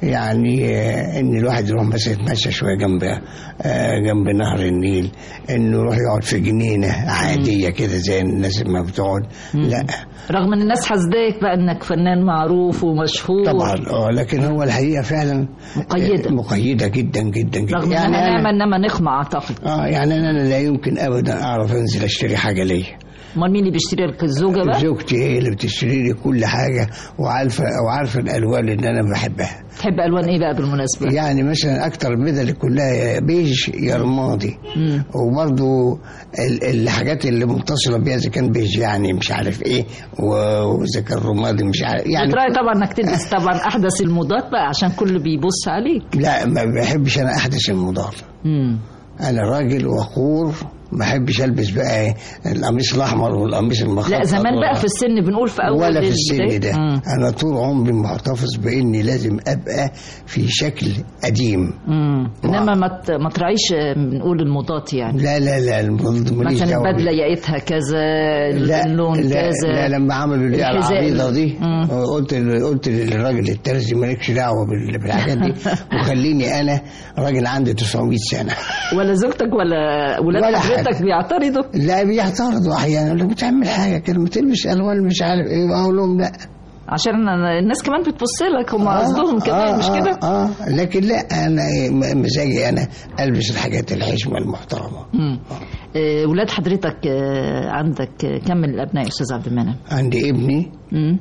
Speaker 13: يعني آه ان الواحد يروح مثلا يتمشى شويه جنب آه جنب نهر النيل انه يروح يقعد في جنينه عاديه كده زي الناس ما بتقعد لا
Speaker 14: رغم ان الناس حاسداك بقى انك فنان معروف ومشهور
Speaker 13: طبعا اه لكن هو الحقيقه فعلا
Speaker 14: مقيدة.
Speaker 13: آه، مقيده جدا جدا جدا
Speaker 14: رغم انها نعمه انما نقمه اعتقد
Speaker 13: اه يعني انا لا يمكن ابدا اعرف انزل اشتري حاجه ليا
Speaker 14: امال مين اللي بيشتري لك الزوجه بقى
Speaker 13: زوجتي هي اللي بتشتري لي كل حاجه وعارفه وعارفه الالوان اللي انا بحبها
Speaker 14: تحب الوان ايه بقى بالمناسبه
Speaker 13: يعني مثلا اكتر البدل كلها يا بيج يا رمادي
Speaker 14: مم.
Speaker 13: وبرضو ال- الحاجات اللي متصله بيها اذا كان بيج يعني مش عارف ايه و- واذا كان رمادي مش عارف يعني
Speaker 14: بتراعي طبعا انك تلبس طبعا احدث الموضات بقى عشان كل بيبص عليك
Speaker 13: لا ما بحبش انا احدث المضاد
Speaker 14: مم.
Speaker 13: انا راجل وقور ما بحبش البس بقى إيه القميص الاحمر والقميص المخطط
Speaker 14: لا زمان بقى في السن بنقول في اول
Speaker 13: ولا في
Speaker 14: البداية.
Speaker 13: السن ده
Speaker 14: مم.
Speaker 13: انا طول عمري محتفظ باني لازم ابقى في شكل قديم
Speaker 14: مم. انما ما ت- ما تراعيش آه، بنقول الموضات يعني
Speaker 13: لا لا لا الموضوع ماليش
Speaker 14: مثلا
Speaker 13: دعوة
Speaker 14: البدله
Speaker 13: بيه.
Speaker 14: ياقتها كذا
Speaker 13: لا
Speaker 14: اللون
Speaker 13: لا,
Speaker 14: كذا
Speaker 13: لا لما عملوا لي
Speaker 14: الحذاء.
Speaker 13: العريضه دي
Speaker 14: مم.
Speaker 13: قلت قلت للراجل الترزي مالكش دعوه بال- بالحاجات دي وخليني انا راجل عندي 900 سنه
Speaker 14: ولا زوجتك ولا ولاد
Speaker 13: ولا
Speaker 14: حضرتك
Speaker 13: حاجة.
Speaker 14: بيعترضوا
Speaker 13: لا بيعترضوا احيانا لو بتعمل حاجه كده ما تلبس الوان مش عارف ايه اقول لهم لا
Speaker 14: عشان أنا- الناس كمان بتبص لك هم
Speaker 13: آه،
Speaker 14: قصدهم كمان
Speaker 13: آه،
Speaker 14: مش
Speaker 13: آه،
Speaker 14: كده
Speaker 13: اه لكن لا انا م- مزاجي انا البس الحاجات الحشمه المحترمه
Speaker 14: مم. آه، ولاد حضرتك آه، عندك آه، كم من الابناء يا استاذ عبد المنعم
Speaker 13: عندي ابني
Speaker 14: مم.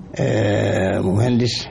Speaker 13: آه مهندس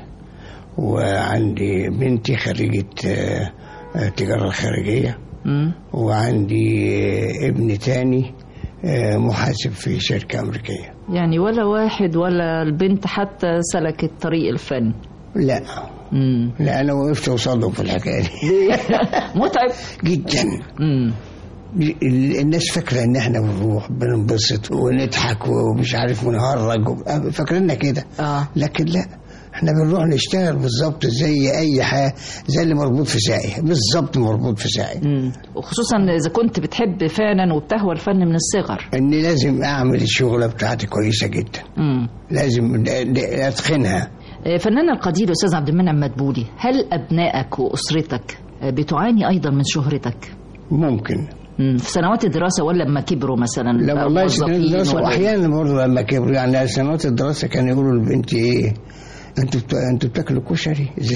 Speaker 13: وعندي بنتي خريجة آه آه، تجارة خارجية
Speaker 14: مم.
Speaker 13: وعندي آه، ابن تاني آه محاسب في شركة أمريكية
Speaker 14: يعني ولا واحد ولا البنت حتى سلكت طريق الفن
Speaker 13: لا
Speaker 14: مم.
Speaker 13: لا أنا وقفت قصادهم في الحكاية دي
Speaker 14: متعب
Speaker 13: جدا
Speaker 14: مم.
Speaker 13: ال- الناس فاكرة إن إحنا بنروح بننبسط ونضحك ومش عارف ونهرج و- فاكريننا كده
Speaker 14: اه
Speaker 13: لكن لا احنا بنروح نشتغل بالظبط زي اي حاجه زي اللي مربوط في ساقي بالظبط مربوط في ساقي
Speaker 14: وخصوصا اذا كنت بتحب فعلا وبتهوى الفن من الصغر
Speaker 13: اني لازم اعمل الشغله بتاعتي كويسه جدا
Speaker 14: مم.
Speaker 13: لازم اتقنها
Speaker 14: آه، فنان القدير استاذ عبد المنعم مدبولي هل ابنائك واسرتك آه، بتعاني ايضا من شهرتك
Speaker 13: ممكن
Speaker 14: مم. في سنوات الدراسه ولا لما كبروا مثلا
Speaker 13: لا
Speaker 14: بقوا
Speaker 13: والله
Speaker 14: موظفين
Speaker 13: سنوات الدراسه
Speaker 14: ولا إيه؟
Speaker 13: واحيانا برضه لما كبروا يعني سنوات الدراسه كانوا يقولوا لبنتي ايه انتوا بت... انتوا بتاكلوا كشري زي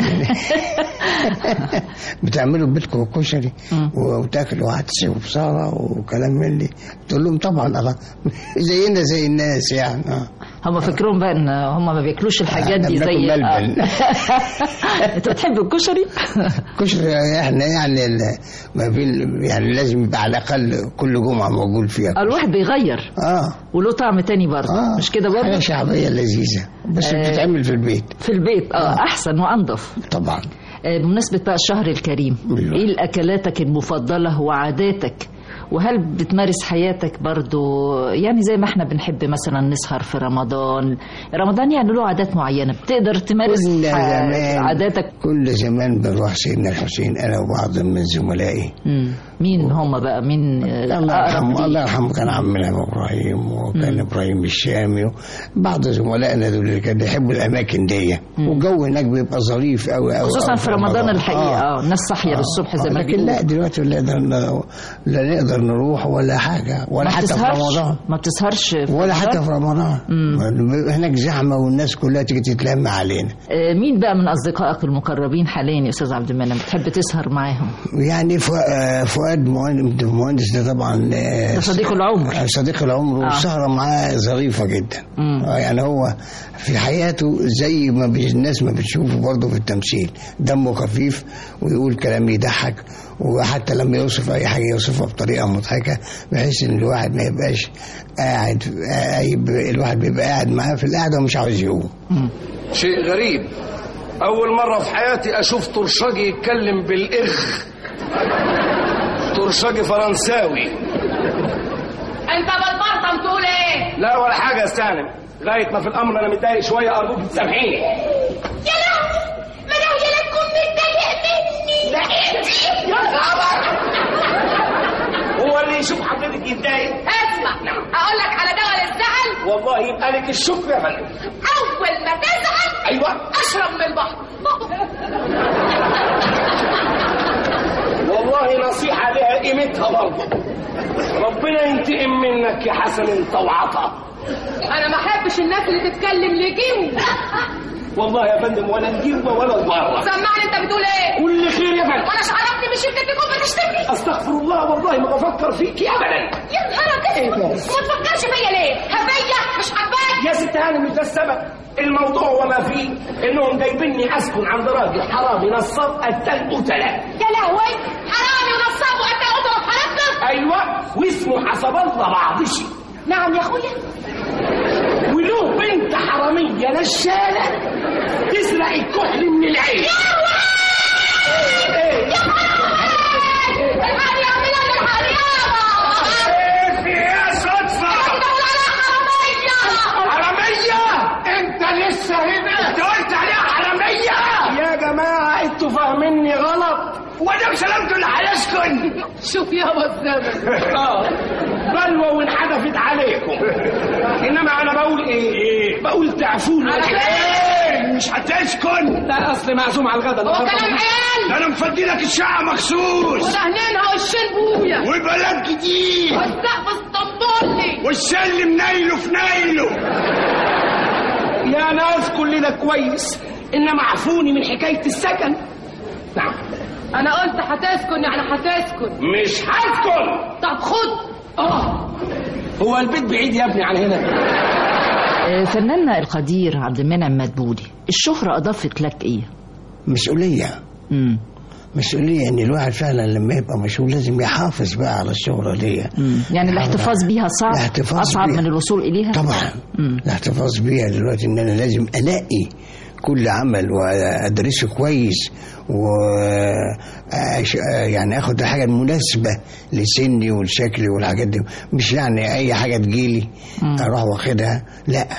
Speaker 13: بتعملوا بيتكم كشري وتاكلوا عدس وبصاره وكلام من دي تقول لهم طبعا الله زينا زي الناس يعني اه
Speaker 14: هم فكرهم بقى ان هم ما بياكلوش الحاجات
Speaker 13: إحنا
Speaker 14: دي زي
Speaker 13: بناكل ملبن.
Speaker 14: انت بتحب الكشري؟
Speaker 13: كشري احنا يعني ال- ما بين يعني لازم يبقى على الاقل كل جمعه موجود فيها
Speaker 14: آه، الواحد بيغير
Speaker 13: اه
Speaker 14: وله طعم تاني برضه
Speaker 13: آه.
Speaker 14: مش كده برضه؟
Speaker 13: حاجه شعبيه لذيذه بس
Speaker 14: آه.
Speaker 13: بتتعمل في البيت
Speaker 14: في البيت اه احسن وانضف
Speaker 13: طبعا
Speaker 14: آه، بمناسبة بقى الشهر الكريم ايه الاكلاتك المفضلة وعاداتك وهل بتمارس حياتك برضو يعني زي ما احنا بنحب مثلا نسهر في رمضان رمضان يعني له عادات معينة بتقدر تمارس
Speaker 13: كل
Speaker 14: ح-
Speaker 13: زمان
Speaker 14: عاداتك
Speaker 13: كل زمان بنروح سيدنا الحسين انا وبعض من زملائي
Speaker 14: مم. مين هم بقى مين آه،
Speaker 13: الله
Speaker 14: أقرب
Speaker 13: يرحمه
Speaker 14: ليك؟
Speaker 13: الله يرحمه كان عمنا ابراهيم وكان ابراهيم الشامي بعض زملائنا دول اللي كانوا يحبوا الاماكن دي والجو هناك بيبقى ظريف قوي قوي
Speaker 14: خصوصا في رمضان الحقيقة اه الناس صاحية للصبح زي ما
Speaker 13: لكن لا
Speaker 14: بيقولوا
Speaker 13: دلوقتي لا نقدر لا نقدر نروح ولا حاجه ولا
Speaker 14: ما
Speaker 13: حتى في
Speaker 14: بتسهرش؟
Speaker 13: رمضان
Speaker 14: ما بتسهرش في
Speaker 13: ولا حتى
Speaker 14: رمضان؟
Speaker 13: في رمضان بيبقى هناك زحمه والناس كلها تيجي تتلم علينا
Speaker 14: آه، مين بقى من اصدقائك المقربين حاليا يا استاذ عبد المنعم بتحب تسهر معاهم
Speaker 13: يعني فؤ- آه، فؤاد مهندس المهندس ده طبعا آه،
Speaker 14: ده صديق العمر.
Speaker 13: آه، صديق العمر
Speaker 14: آه.
Speaker 13: والسهره معاه ظريفه جدا
Speaker 14: مم.
Speaker 13: آه، يعني هو في حياته زي ما بي- الناس ما بتشوفه برضه في التمثيل دمه خفيف ويقول كلام يضحك وحتى لما يوصف اي حاجه يوصفها بطريقه مضحكه بحيث ان الواحد ما يبقاش قاعد آه، يبقى- الواحد بيبقى قاعد معاه في القعده ومش عاوز يقوم
Speaker 5: شيء غريب أول مرة في حياتي أشوف طرشاجي يتكلم بالإخ طرشاجي فرنساوي
Speaker 15: انت بتبرطم تقول ايه؟
Speaker 5: لا ولا حاجة يا سالم لغاية ما في الأمر أنا متضايق شوية أرجوك تسامحيني
Speaker 15: يا لهوي ما ناوية لا تكون متضايق مني
Speaker 5: لا انت يا خبر هو اللي يشوف حضرتك يتضايق
Speaker 15: اسمع اقول لك على دواء للزعل
Speaker 5: والله يبقى لك الشكر يا فندم
Speaker 15: اول ما تزعل
Speaker 5: أيوة
Speaker 15: اشرب من البحر
Speaker 5: والله نصيحة لها قيمتها برضه ربنا ينتقم منك يا حسن انت وعطا
Speaker 15: انا ما احبش الناس اللي تتكلم لجيو
Speaker 5: والله يا فندم ولا الجيوة ولا البره
Speaker 15: سمعني انت بتقول ايه؟
Speaker 5: كل خير يا فندم
Speaker 15: وانا شعرتني بشدتكم بتشتكي
Speaker 5: استغفر الله والله ما بفكر فيكي ابدا
Speaker 15: يا نهارك اسود ما تفكرش فيا ليه؟ هفية مش حباك
Speaker 5: يا ست هاني مش ده السبب الموضوع وما فيه انهم جايبيني اسكن عند راجل حرامي نصاب قتال قتله
Speaker 15: يا لهوي حرامي ونصاب وقتل قطرة في حالتنا
Speaker 5: ايوه واسمه حسب الله بعضشي
Speaker 15: نعم يا اخويا
Speaker 5: وله بنت حراميه نشاله تسرق الكحل من العين ايه
Speaker 15: الحال يا عمي لا الحال يابا
Speaker 5: ايه في ايه صدفه حراميه انت لسه هنا انت قلت عليها حراميه يا جماعه انتوا فاهميني غلط وانا سلامته اللي هيسكن
Speaker 15: شوف يابا الزمن
Speaker 5: اه بلوى وانحدفت عليكم انما انا بقول ايه, إيه؟ بقول تعفون
Speaker 15: على
Speaker 5: ايه مش هتسكن لا اصل معزوم على الغدا
Speaker 15: هو كلام عيال
Speaker 5: ده انا مفضي لك الشقه مخصوص
Speaker 15: ودهنينها وشين بويا
Speaker 5: وبلد جديد
Speaker 15: والسقف اسطنبولي
Speaker 5: والسلم نايله في نايله يا ناس كلنا كويس انما عفوني من حكايه السكن نعم
Speaker 15: انا قلت هتسكن يعني هتسكن
Speaker 5: مش هسكن
Speaker 15: طب خد
Speaker 5: اه هو البيت بعيد يا ابني عن هنا
Speaker 14: آه، فناننا القدير عبد المنعم مدبولي الشهرة أضافت لك إيه؟
Speaker 13: مسؤوليه
Speaker 14: مم.
Speaker 13: مسؤوليه ان الواحد فعلا لما يبقى مشهور لازم يحافظ بقى على الشهره دي
Speaker 14: يعني الاحتفاظ بيها صعب
Speaker 13: الاحتفاظ
Speaker 14: أصعب
Speaker 13: بيها.
Speaker 14: من الوصول إليها؟
Speaker 13: طبعا
Speaker 14: مم.
Speaker 13: الاحتفاظ بيها دلوقتي ان انا لازم الاقي كل عمل وادرسه كويس و أش- يعني اخد الحاجه المناسبه لسني ولشكلي والحاجات دي مش يعني اي حاجه تجيلي
Speaker 14: مم.
Speaker 13: اروح واخدها لا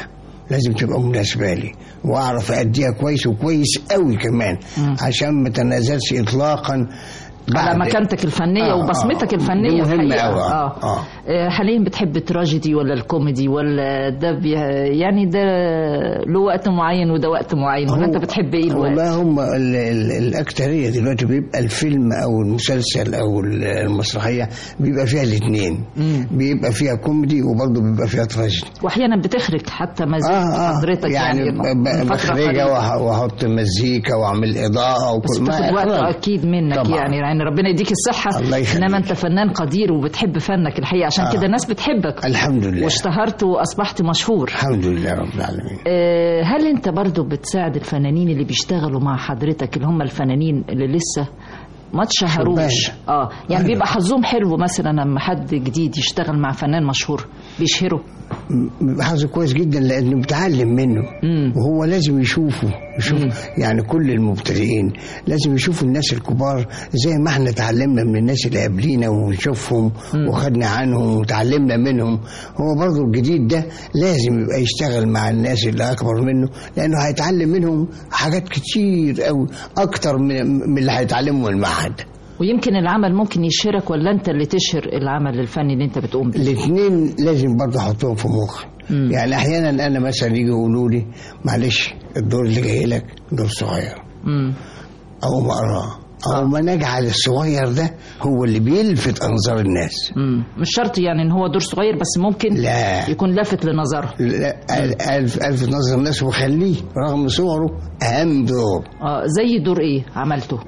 Speaker 13: لازم تبقى مناسبة لي وأعرف أديها كويس وكويس قوي كمان عشان ما تنازلش إطلاقا
Speaker 14: على مكانتك الفنية
Speaker 13: آه،
Speaker 14: وبصمتك
Speaker 13: آه.
Speaker 14: الفنية
Speaker 13: دي مهمة
Speaker 14: الحقيقة.
Speaker 13: أوي، آه.
Speaker 14: آه.
Speaker 13: آه.
Speaker 14: آه، حاليا بتحب التراجيدي ولا الكوميدي ولا ده بي يعني ده له وقت معين وده وقت معين ولا
Speaker 13: هو-
Speaker 14: انت بتحب ايه الوقت؟
Speaker 13: والله هم ال- ال- الأكترية دلوقتي بيبقى الفيلم أو المسلسل أو ال- المسرحية بيبقى فيها الاثنين بيبقى فيها كوميدي وبرضه بيبقى فيها تراجيدي
Speaker 14: واحيانا بتخرج حتى مزيكا
Speaker 13: آه آه
Speaker 14: حضرتك
Speaker 13: يعني,
Speaker 14: يعني,
Speaker 13: ب- ب-
Speaker 14: من فترة
Speaker 13: بخرجها
Speaker 14: قريبة.
Speaker 13: وأح- واحط مزيكا واعمل اضاءه
Speaker 14: بس
Speaker 13: وكل
Speaker 14: بتاخد وقت
Speaker 13: إخراج.
Speaker 14: اكيد منك
Speaker 13: طبعاً.
Speaker 14: يعني يعني ربنا يديك الصحه
Speaker 13: الله يخليك.
Speaker 14: انما انت فنان قدير وبتحب فنك الحقيقه عشان
Speaker 13: آه.
Speaker 14: كده الناس بتحبك
Speaker 13: الحمد لله
Speaker 14: واشتهرت واصبحت مشهور
Speaker 13: الحمد لله رب العالمين
Speaker 14: آه، هل انت برضو بتساعد الفنانين اللي بيشتغلوا مع حضرتك اللي هم الفنانين اللي لسه ما تشهروش
Speaker 13: شبان.
Speaker 14: اه يعني
Speaker 13: أيوة.
Speaker 14: بيبقى حظهم حلو مثلا لما حد جديد يشتغل مع فنان مشهور بيشهره
Speaker 13: بيبقى حظه كويس جدا لانه بيتعلم منه وهو لازم يشوفه يشوف يعني كل المبتدئين لازم يشوفوا الناس الكبار زي ما احنا اتعلمنا من الناس اللي قبلينا ونشوفهم وخدنا عنهم وتعلمنا منهم هو برضه الجديد ده لازم يبقى يشتغل مع الناس اللي اكبر منه لانه هيتعلم منهم حاجات كتير قوي اكتر من من اللي هيتعلمه من المعهد
Speaker 14: ويمكن العمل ممكن يشهرك ولا انت اللي تشهر العمل الفني اللي انت بتقوم بيه
Speaker 13: الاثنين لازم برضه احطهم في مخي يعني احيانا انا مثلا يجي يقولوا لي معلش الدور اللي جاي لك دور صغير
Speaker 14: مم.
Speaker 13: او ما اقراه او ما نجعل الصغير ده هو اللي بيلفت انظار الناس
Speaker 14: مم. مش شرط يعني ان هو دور صغير بس ممكن
Speaker 13: لا.
Speaker 14: يكون لافت لنظره
Speaker 13: لا، الف الف نظر الناس وخليه رغم صوره اهم دور
Speaker 14: اه زي دور ايه عملته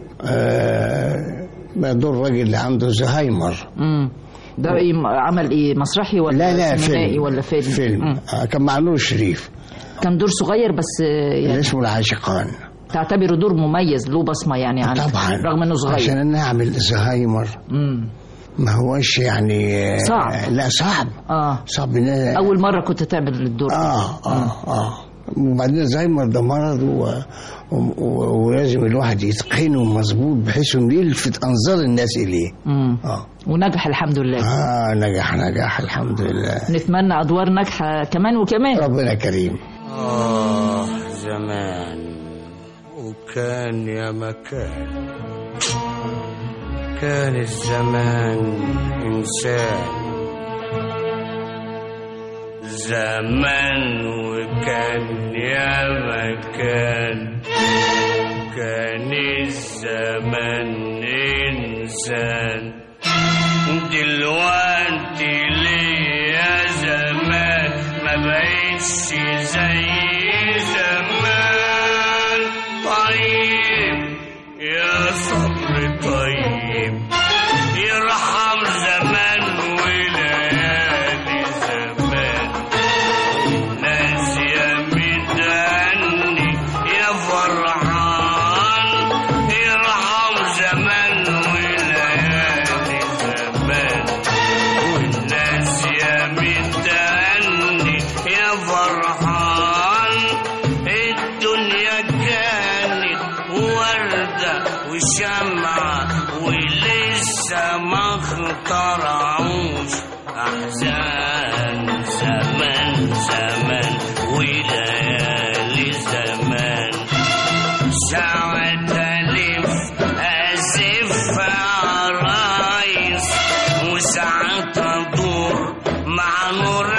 Speaker 13: آه ما دور راجل اللي عنده زهايمر
Speaker 14: امم ده إيه عمل ايه مسرحي ولا
Speaker 13: لا لا
Speaker 14: سينمائي
Speaker 13: فيلم
Speaker 14: ولا فيلم
Speaker 13: فيلم
Speaker 14: مم.
Speaker 13: آه كان مع نور الشريف
Speaker 14: كان دور صغير بس آه،
Speaker 13: اللي
Speaker 14: يعني
Speaker 13: اسمه العاشقان
Speaker 14: تعتبره دور مميز له بصمه يعني عنه
Speaker 13: طبعا
Speaker 14: رغم انه صغير
Speaker 13: عشان انا اعمل زهايمر
Speaker 14: امم
Speaker 13: ما هوش يعني آه،
Speaker 14: صعب.
Speaker 13: لا صعب
Speaker 14: اه
Speaker 13: صعب ان أنا-
Speaker 14: اول مره كنت تعمل الدور
Speaker 13: اه اه اه وبعدين الزهايمر ده مرض و... و... و... ولازم الواحد يتقنه مظبوط بحيث انه يلفت انظار الناس اليه
Speaker 14: امم
Speaker 13: اه
Speaker 14: ونجح الحمد لله
Speaker 13: اه نجح نجح الحمد لله
Speaker 14: نتمنى ادوار ناجحه كمان وكمان
Speaker 13: ربنا كريم
Speaker 16: آه زمان وكان يا مكان كان الزمان إنسان زمان وكان يا مكان كان الزمان إنسان دلوقتي ليا زمان ما بقيتش زي زمان طيب يا صبر طيب يرحم زمان وليالي زمان ناس يا متهني يا فرحان يرحم زمان وليالي زمان والناس يا متهني يا فرحان الدنيا كانت وردة وشمعة ولسه ما اخترعوش أحزان زمان زمان وليالي زمان ساعة ألف أزف عرايس وساعة أدور مع نور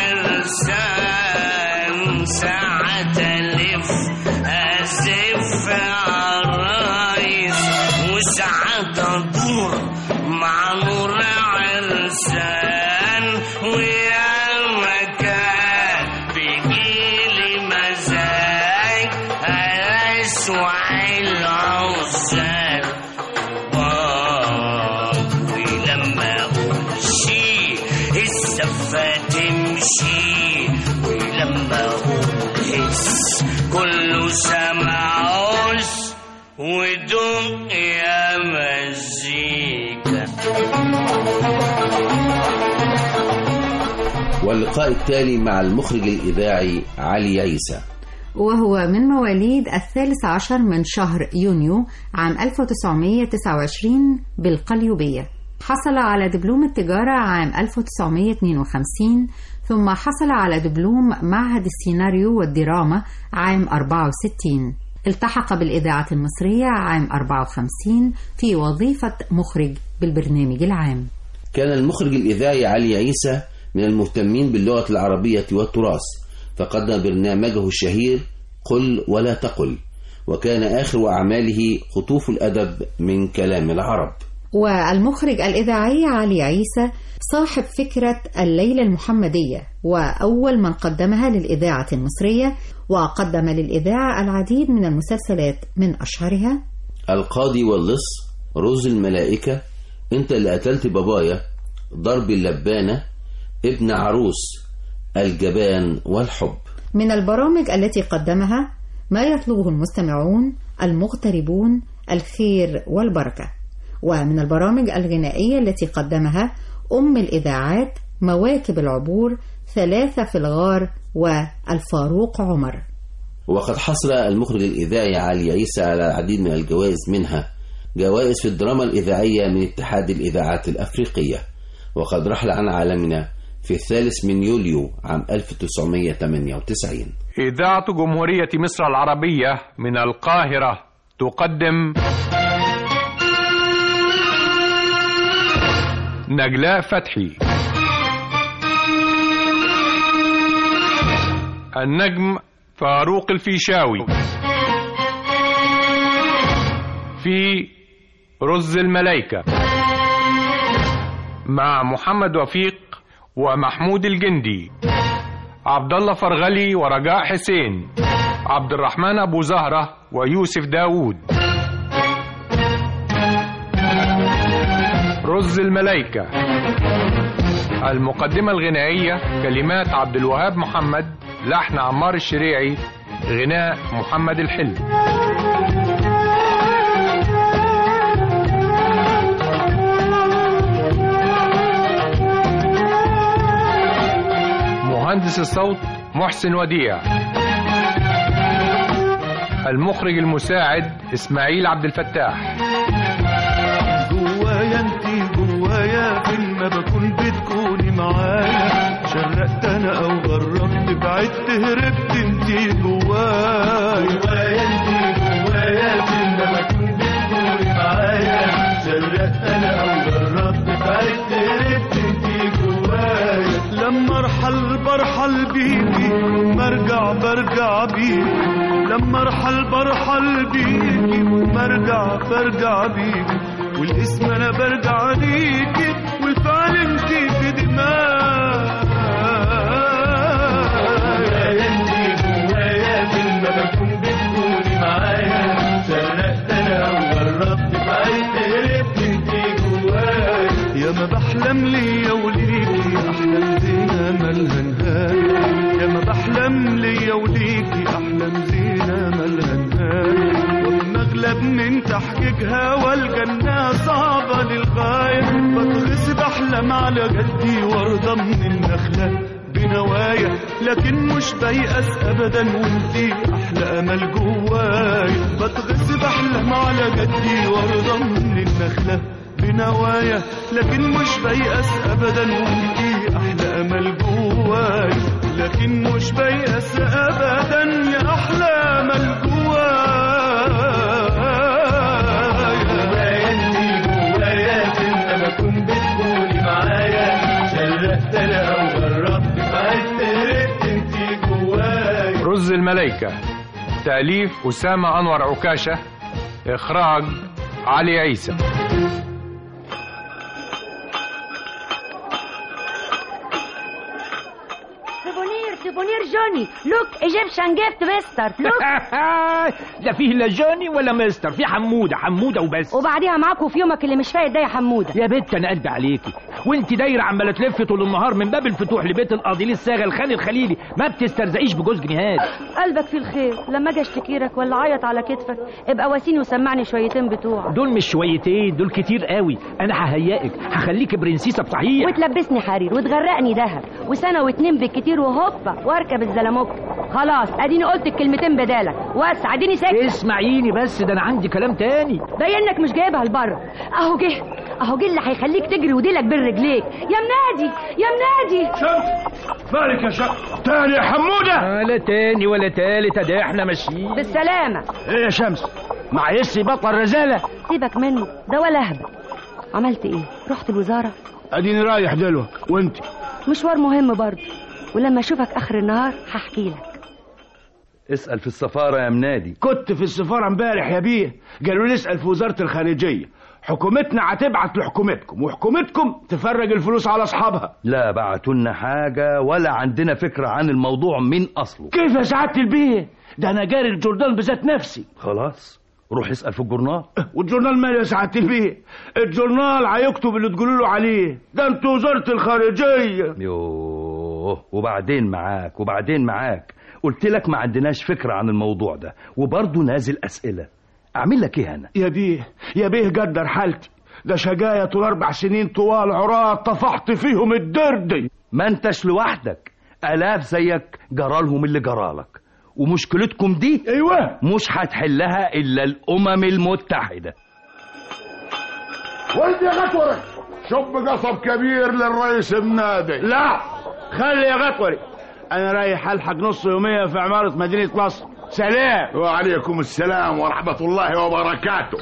Speaker 16: عرسان ساعة ألف أزف عرايس وساعة أدور مع نور عرسان ويا مكان بيجيلي مزاج أسوع العزال آه، ولما أقول شي السفة تمشي ولما أقول حس كله سمعوش ودق يا مزيكا
Speaker 9: واللقاء التالي مع المخرج الإذاعي علي عيسى
Speaker 8: وهو من مواليد الثالث عشر من شهر يونيو عام 1929 بالقليوبية حصل على دبلوم التجارة عام 1952 ثم حصل على دبلوم معهد السيناريو والدراما عام 64 التحق بالإذاعة المصرية عام 54 في وظيفة مخرج بالبرنامج العام
Speaker 9: كان المخرج الإذاعي علي عيسى من المهتمين باللغة العربية والتراث فقدم برنامجه الشهير قل ولا تقل وكان آخر أعماله خطوف الأدب من كلام العرب
Speaker 8: والمخرج الإذاعي علي عيسى صاحب فكرة الليلة المحمدية وأول من قدمها للإذاعة المصرية وقدم للإذاعة العديد من المسلسلات من أشهرها
Speaker 9: القاضي واللص رز الملائكة انت اللي قتلت بابايا ضرب اللبانة ابن عروس الجبان والحب
Speaker 8: من البرامج التي قدمها ما يطلبه المستمعون المغتربون الخير والبركة ومن البرامج الغنائية التي قدمها أم الإذاعات مواكب العبور ثلاثة في الغار والفاروق عمر
Speaker 9: وقد حصل المخرج الإذاعي علي عيسى على العديد من الجوائز منها جوائز في الدراما الإذاعية من اتحاد الإذاعات الأفريقية وقد رحل عن عالمنا في الثالث من يوليو عام 1998
Speaker 17: إذاعة جمهورية مصر العربية من القاهرة تقدم نجلاء فتحي النجم فاروق الفيشاوي في رز الملايكة مع محمد وفيق ومحمود الجندي عبد الله فرغلي ورجاء حسين عبد الرحمن أبو زهرة ويوسف داوود رز الملايكة المقدمة الغنائية كلمات عبد الوهاب محمد لحن عمار الشريعي غناء محمد الحلو مهندس الصوت محسن وديع المخرج المساعد اسماعيل عبد الفتاح
Speaker 18: جوايا انت جوايا فين ما بكون بتكوني معايا شرقت انا او غربت بعدت هربت انت جوايا جوايا انت جوايا فين ما بكون بتكوني معايا شرقت انا او غربت بعدت هربت انت جوايا لما ارحل برحل بيكي مرجع برجع بيكي لما ارحل برحل بيكي مرجع برجع بيكي والاسم انا برجع ليكي والفعل انت في دماغي انت جوايا فين ما بكون بتكوني معايا شرقت انا وجربت بعدت هربت انت جوايا يا ما بحلم ليا وليكي احلام زينة مالها نهاية يا ما بحلم ليا وليكي احلام زينة مالها نهاية مغلب من تحقيقها والجنة صعبة للغاية بتغصب أحلم على جدي وارضى من النخلة بنوايا لكن مش بيأس أبدا وانتي أحلى أمل جوايا بتغصب أحلم على جدي وارضى من النخلة بنوايا لكن مش بيأس أبدا وانتي أحلى أمل جوايا لكن مش بيأس أبدا يا أحلى أمل جوايا انت جوايا انت ما كنت بتكوني معايا شرقت انا او جربت بعدت هربت انت جوايا
Speaker 17: رز الملايكة تأليف أسامة أنور عكاشة إخراج علي عيسى
Speaker 19: سيفونير سيفونير جوني لوك ايجيبشن جيفت مستر لوك
Speaker 20: لا فيه لا جوني ولا مستر في حموده حموده وبس
Speaker 19: وبعديها معاكوا في يومك اللي مش فايت ده يا حموده
Speaker 20: يا بت انا قلبي عليكي وانت دايره عماله تلفي طول النهار من باب الفتوح لبيت القاضي للساغه الخان الخليلي ما بتسترزقيش بجوز جنيهات
Speaker 19: قلبك في الخير لما اجي اشتكي لك ولا اعيط على كتفك ابقى واسيني وسمعني شويتين بتوعك
Speaker 20: دول مش شويتين دول كتير قوي انا ههيئك هخليك برنسيسه بصحيح
Speaker 19: وتلبسني حرير وتغرقني دهب وسنه واتنين بالكتير وهوبا واركب الزلموك خلاص اديني قلت الكلمتين بدالك وسع اديني ساكت
Speaker 20: اسمعيني بس ده انا عندي كلام تاني
Speaker 19: باين مش جايبها لبره اهو جه اهو جه اللي هيخليك تجري وديلك بين رجليك يا منادي يا منادي
Speaker 20: شمس مالك يا شمس تاني يا حموده ولا تاني ولا تالت ده احنا ماشيين
Speaker 19: بالسلامه
Speaker 20: ايه يا شمس معلش بطل رزاله
Speaker 19: سيبك منه ده ولا هبل عملت ايه رحت الوزاره
Speaker 20: اديني رايح دلوقتي وانت
Speaker 19: مشوار مهم برضه ولما اشوفك اخر النهار هحكي لك
Speaker 21: اسأل في السفارة يا منادي
Speaker 20: كنت في السفارة امبارح يا بيه قالوا لي اسأل في وزارة الخارجية حكومتنا هتبعت لحكومتكم وحكومتكم تفرج الفلوس على اصحابها
Speaker 21: لا بعتولنا حاجة ولا عندنا فكرة عن الموضوع من أصله
Speaker 20: كيف يا سعادة البيه ده انا جاري الجورنال بذات نفسي
Speaker 21: خلاص روح اسأل في الجورنال
Speaker 20: والجورنال ماله يا سعادة البيه الجورنال هيكتب اللي تقولوا له عليه ده انتوا وزارة الخارجية
Speaker 21: يوه وبعدين معاك وبعدين معاك قلت لك ما عندناش فكرة عن الموضوع ده وبرضه نازل أسئلة أعمل لك إيه أنا
Speaker 20: يا بيه يا بيه قدر حالتي ده شجاية طول أربع سنين طوال عراة طفحت فيهم الدردي
Speaker 21: ما انتش لوحدك آلاف زيك جرالهم اللي جرالك ومشكلتكم دي
Speaker 20: ايوه
Speaker 21: مش هتحلها الا الامم المتحده
Speaker 22: ولد يا غطوري شب قصب كبير للرئيس النادي
Speaker 20: لا خلي يا غطوري انا رايح الحق نص يوميه في عماره مدينه مصر سلام
Speaker 22: وعليكم السلام ورحمه الله وبركاته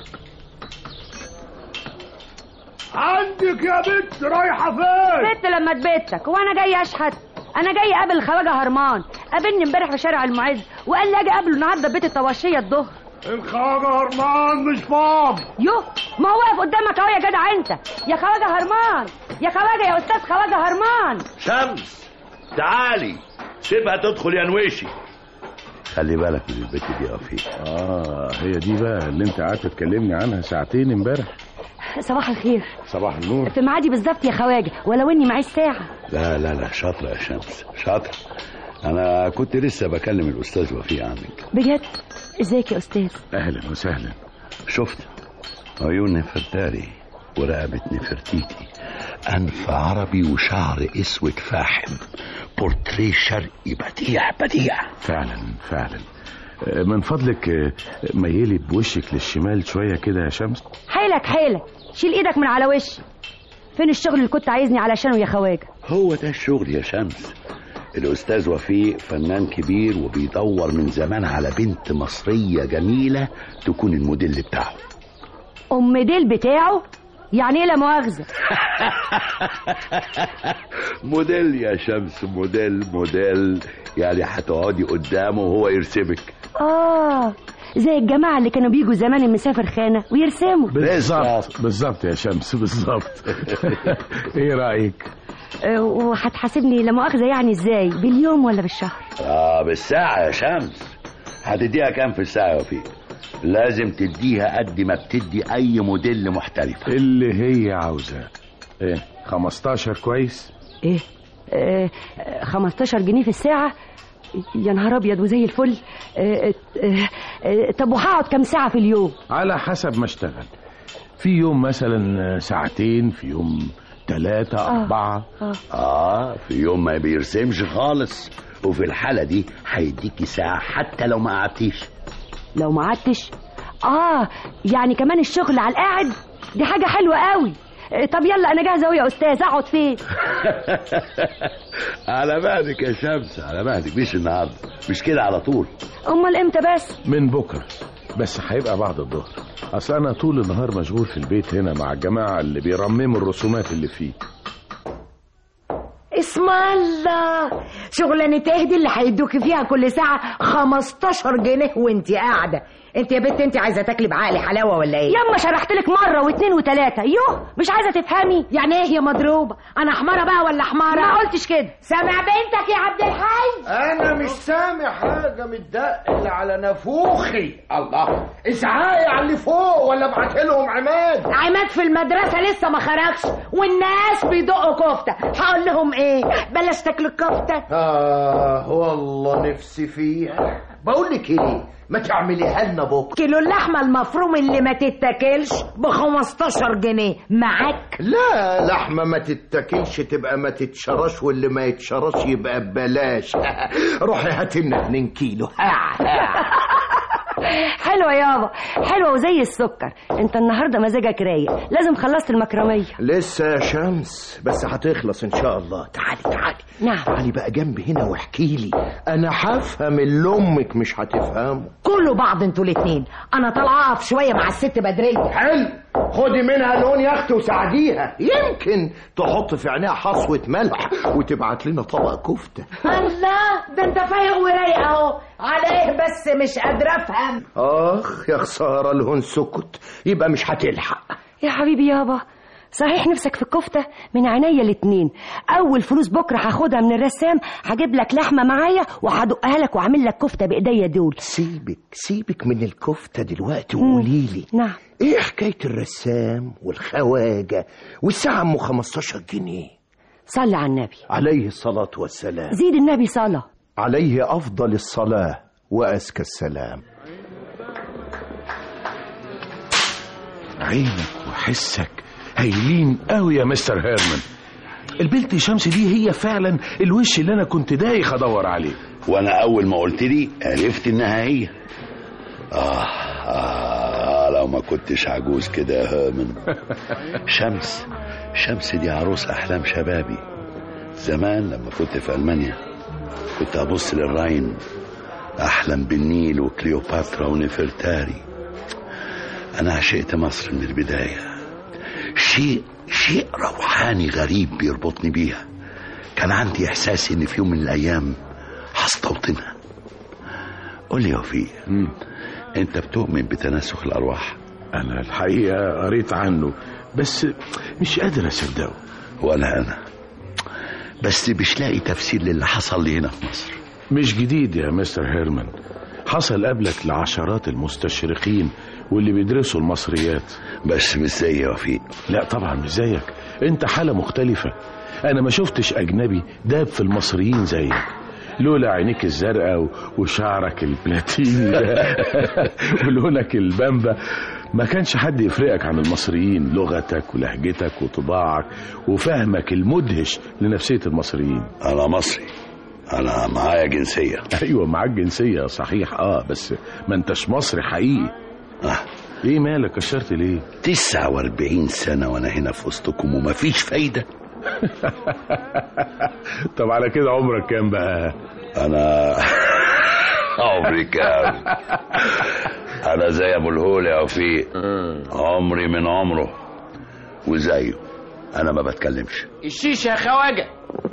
Speaker 22: عندك يا بنت رايحه فين
Speaker 19: بت لما تبيتك وانا جاي اشحت انا جاي اقابل الخواجه هرمان قابلني امبارح في شارع المعز وقال لي اجي اقابله النهارده بيت الطواشيه الظهر
Speaker 22: الخواجه هرمان مش فاضي
Speaker 19: يو ما هو واقف قدامك اهو يا جدع انت يا خواجه هرمان يا خواجه يا استاذ خواجه هرمان
Speaker 23: شمس تعالي سيبها تدخل يا نويشي
Speaker 6: خلي بالك من البت دي يا رفيق اه هي دي بقى اللي انت قعدت تكلمني عنها ساعتين امبارح
Speaker 19: صباح الخير
Speaker 6: صباح النور
Speaker 19: في ميعادي بالظبط يا خواجه ولو اني معيش ساعه
Speaker 23: لا لا لا شاطرة يا شمس شاطرة أنا كنت لسه بكلم الأستاذ وفيق عنك
Speaker 19: بجد ازيك يا استاذ
Speaker 6: اهلا وسهلا
Speaker 23: شفت عيون نفرتاري ورقبة نفرتيتي أنف عربي وشعر أسود فاحم بورتريه شرقي بديع بديع
Speaker 6: فعلا فعلا آه، من فضلك آه، ميلي بوشك للشمال شوية كده يا شمس
Speaker 19: حيلك حيلك شيل ايدك من على وشي فين الشغل اللي كنت عايزني علشانه يا خواجه
Speaker 23: هو ده الشغل يا شمس الأستاذ وفيق فنان كبير وبيدور من زمان على بنت مصرية جميلة تكون الموديل بتاعه
Speaker 19: ام ديل بتاعه يعني ايه لا مؤاخذه
Speaker 23: موديل يا شمس موديل موديل يعني هتقعدي قدامه وهو يرسمك
Speaker 19: اه زي الجماعه اللي كانوا بيجوا زمان المسافر خانه ويرسموا
Speaker 6: بالظبط بالظبط يا شمس بالظبط ايه رأيك
Speaker 19: آه، وهتحاسبني لا مؤاخذه يعني ازاي باليوم ولا بالشهر
Speaker 23: اه بالساعة يا شمس هتديها كام في الساعة يا وفيق لازم تديها قد ما بتدي أي موديل محترف
Speaker 6: اللي هي عاوزاه ايه 15 كويس
Speaker 19: ايه آه، آه، 15 جنيه في الساعه يا نهار ابيض وزي الفل آه، آه، آه، طب وهقعد كام ساعه في اليوم
Speaker 6: على حسب ما اشتغل في يوم مثلا ساعتين في يوم ثلاثة
Speaker 19: آه.
Speaker 6: أربعة
Speaker 19: آه.
Speaker 23: اه في يوم ما بيرسمش خالص وفي الحالة دي هيديكي ساعة حتى لو ما قعدتيش
Speaker 19: لو ما قعدتش اه يعني كمان الشغل على القاعد دي حاجه حلوه قوي آه، طب يلا انا جاهزه اهو يا استاذ اقعد فين
Speaker 23: على مهلك يا شمس على مهلك مش النهارده مش كده على طول
Speaker 19: امال امتى بس
Speaker 6: من بكرة بس هيبقى بعد الظهر أصل أنا طول النهار مشغول في البيت هنا مع الجماعة اللي بيرمموا الرسومات اللي فيه
Speaker 24: اسم الله شغلانة اهدي اللي هيدوكي فيها كل ساعة 15 جنيه وانت قاعدة انت يا بنت انت عايزة تاكلي بعقلي حلاوة ولا ايه؟
Speaker 19: ياما شرحت لك مره واثنين وثلاثه يوه مش عايزه تفهمي
Speaker 24: يعني ايه يا مضروبة؟ انا حمارة بقى ولا حمارة؟
Speaker 19: ما قلتش كده
Speaker 24: سامع بنتك يا عبد الحي؟
Speaker 5: انا مش سامع حاجه متدقل على نافوخي الله اسعاقي على اللي فوق ولا ابعت لهم عماد
Speaker 24: عماد في المدرسة لسه ما خرجش والناس بيدقوا كفتة هقول لهم ايه؟ بلاش تاكلوا الكفتة
Speaker 5: اه والله نفسي فيها
Speaker 2: بقول لك ايه ما تعمليها لنا بكره
Speaker 24: كيلو اللحمة المفروم اللي ما تتاكلش ب 15 جنيه معاك
Speaker 2: لا لحمه ما تتاكلش تبقى ما تتشرش واللي ما يتشرش يبقى ببلاش روحي هات لنا 2 كيلو
Speaker 19: حلوة يابا حلوة وزي السكر انت النهاردة مزاجك رايق لازم خلصت المكرمية
Speaker 2: لسه يا شمس بس هتخلص ان شاء الله تعالي تعالي
Speaker 19: نعم
Speaker 2: تعالي بقى جنبي هنا واحكي لي انا هفهم اللي امك مش هتفهمه
Speaker 24: كلوا بعض انتوا الاتنين انا طالعه اقف شويه مع الست بدريه
Speaker 2: حلو خدي منها لون يا اختي وساعديها يمكن تحط في عينيها حصوه ملح وتبعت لنا طبق كفته
Speaker 24: الله ده انت فايق ورايق اهو عليه بس مش قادره افهم
Speaker 2: اخ يا خساره الهون سكت يبقى مش هتلحق
Speaker 19: يا حبيبي يابا صحيح نفسك في الكفتة من عينيا الاتنين أول فلوس بكرة هاخدها من الرسام هجيب لك لحمة معايا وهدقها لك وأعمل لك كفتة بإيديا دول
Speaker 2: سيبك سيبك من الكفتة دلوقتي وقولي لي
Speaker 19: نعم
Speaker 2: ايه حكاية الرسام والخواجة والساعة ام 15 جنيه
Speaker 19: صلي على النبي
Speaker 2: عليه الصلاة والسلام
Speaker 19: زيد النبي صلاة
Speaker 2: عليه أفضل الصلاة وأزكى السلام
Speaker 6: عينك وحسك هايلين قوي يا مستر هيرمان البنت شمس دي هي فعلا الوش اللي انا كنت دايخ ادور عليه
Speaker 23: وانا اول ما قلت لي عرفت انها هي آه, اه لو ما كنتش عجوز كده يا هامن شمس شمس دي عروس احلام شبابي زمان لما كنت في المانيا كنت ابص للراين احلم بالنيل وكليوباترا ونفرتاري انا عشقت مصر من البدايه شيء شيء روحاني غريب بيربطني بيها كان عندي احساس ان في يوم من الايام هستوطنها قول لي يا وفيق انت بتؤمن بتناسخ الارواح
Speaker 6: انا الحقيقه قريت عنه بس مش قادر اصدقه
Speaker 23: ولا انا بس مش لاقي تفسير للي حصل لي هنا في مصر
Speaker 6: مش جديد يا مستر هيرمان حصل قبلك لعشرات المستشرقين واللي بيدرسوا المصريات
Speaker 23: بس مش زي يا وفيق
Speaker 6: لا طبعا مش زيك انت حالة مختلفة انا ما شفتش اجنبي داب في المصريين زيك لولا عينيك الزرقاء و- وشعرك البلاتيني ده ولونك البامبا ما كانش حد يفرقك عن المصريين لغتك ولهجتك وطباعك وفهمك المدهش لنفسية المصريين
Speaker 23: انا مصري انا معايا جنسيه
Speaker 6: ايوه معاك جنسية صحيح اه بس ما انتش مصري حقيقي
Speaker 23: آه.
Speaker 6: ايه مالك كشرت ليه
Speaker 23: 49 سنه وانا هنا في وسطكم ومفيش فايده
Speaker 6: طب على كده عمرك كام بقى
Speaker 23: انا عمري كام انا زي ابو الهول يا وفيق عمري من عمره وزيه انا ما بتكلمش
Speaker 5: الشيشة يا خواجة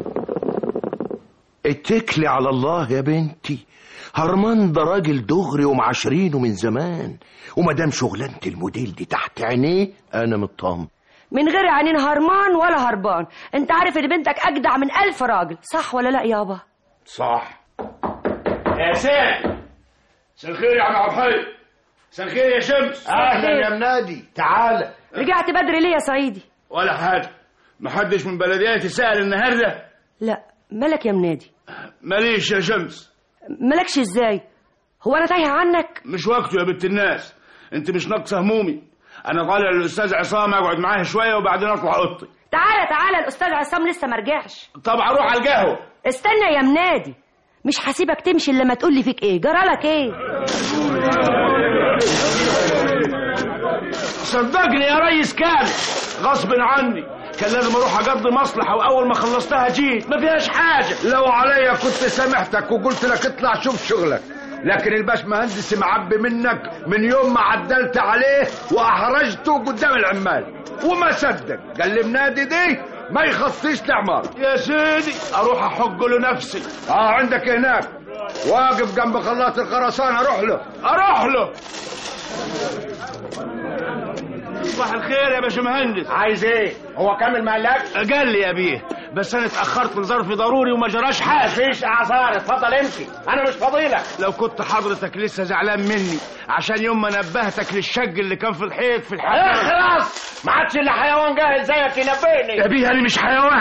Speaker 2: اتكلي على الله يا بنتي هرمان ده راجل دغري ومعاشرينه من زمان ومادام شغلانة الموديل دي تحت عينيه انا مطمن
Speaker 19: من غير عينين هرمان ولا هربان انت عارف ان بنتك اجدع من ألف راجل صح ولا لا يابا
Speaker 20: صح يا سيد مساء الخير يا عم عبد الحي مساء الخير يا شمس
Speaker 2: اهلا يا منادي تعالى
Speaker 19: رجعت بدري ليه يا صعيدي
Speaker 20: ولا حاجه محدش من بلدياتي سأل النهارده
Speaker 19: لا مالك يا منادي
Speaker 20: ماليش يا شمس
Speaker 19: مالكش ازاي هو انا تايهه عنك
Speaker 20: مش وقته يا بنت الناس انت مش ناقصه همومي انا طالع للاستاذ عصام اقعد معاه شويه وبعدين اطلع اوضتي
Speaker 19: تعالى تعالى الاستاذ عصام لسه ما رجعش
Speaker 20: طب اروح على القهوه
Speaker 19: استنى يا منادي مش هسيبك تمشي الا ما تقول لي فيك ايه جرالك ايه
Speaker 20: صدقني يا ريس كان غصب عني كان لازم اروح اقضي مصلحه واول ما خلصتها جيت ما فيهاش حاجه
Speaker 3: لو عليا كنت سامحتك وقلت لك اطلع شوف شغلك لكن الباش مهندس معبي منك من يوم ما عدلت عليه واحرجته قدام العمال وما صدق قال لي منادي دي ما يخصيش العمار
Speaker 20: يا سيدي اروح احق له نفسي
Speaker 3: اه عندك هناك واقف جنب خلاط الخرسانه روح له
Speaker 20: اروح له صباح الخير يا باشمهندس
Speaker 5: عايز ايه هو كامل ما قالكش
Speaker 20: قال لي يا بيه بس انا اتاخرت لظرف ضروري وما جراش حاجه
Speaker 5: مفيش اعذار اتفضل امشي انا مش فاضيلك
Speaker 20: لو كنت حضرتك لسه زعلان مني عشان يوم ما نبهتك للشق اللي كان في الحيط في الحمام
Speaker 5: خلاص ما عادش الا حيوان جاهز زيك ينبهني
Speaker 20: يا بيه انا مش حيوان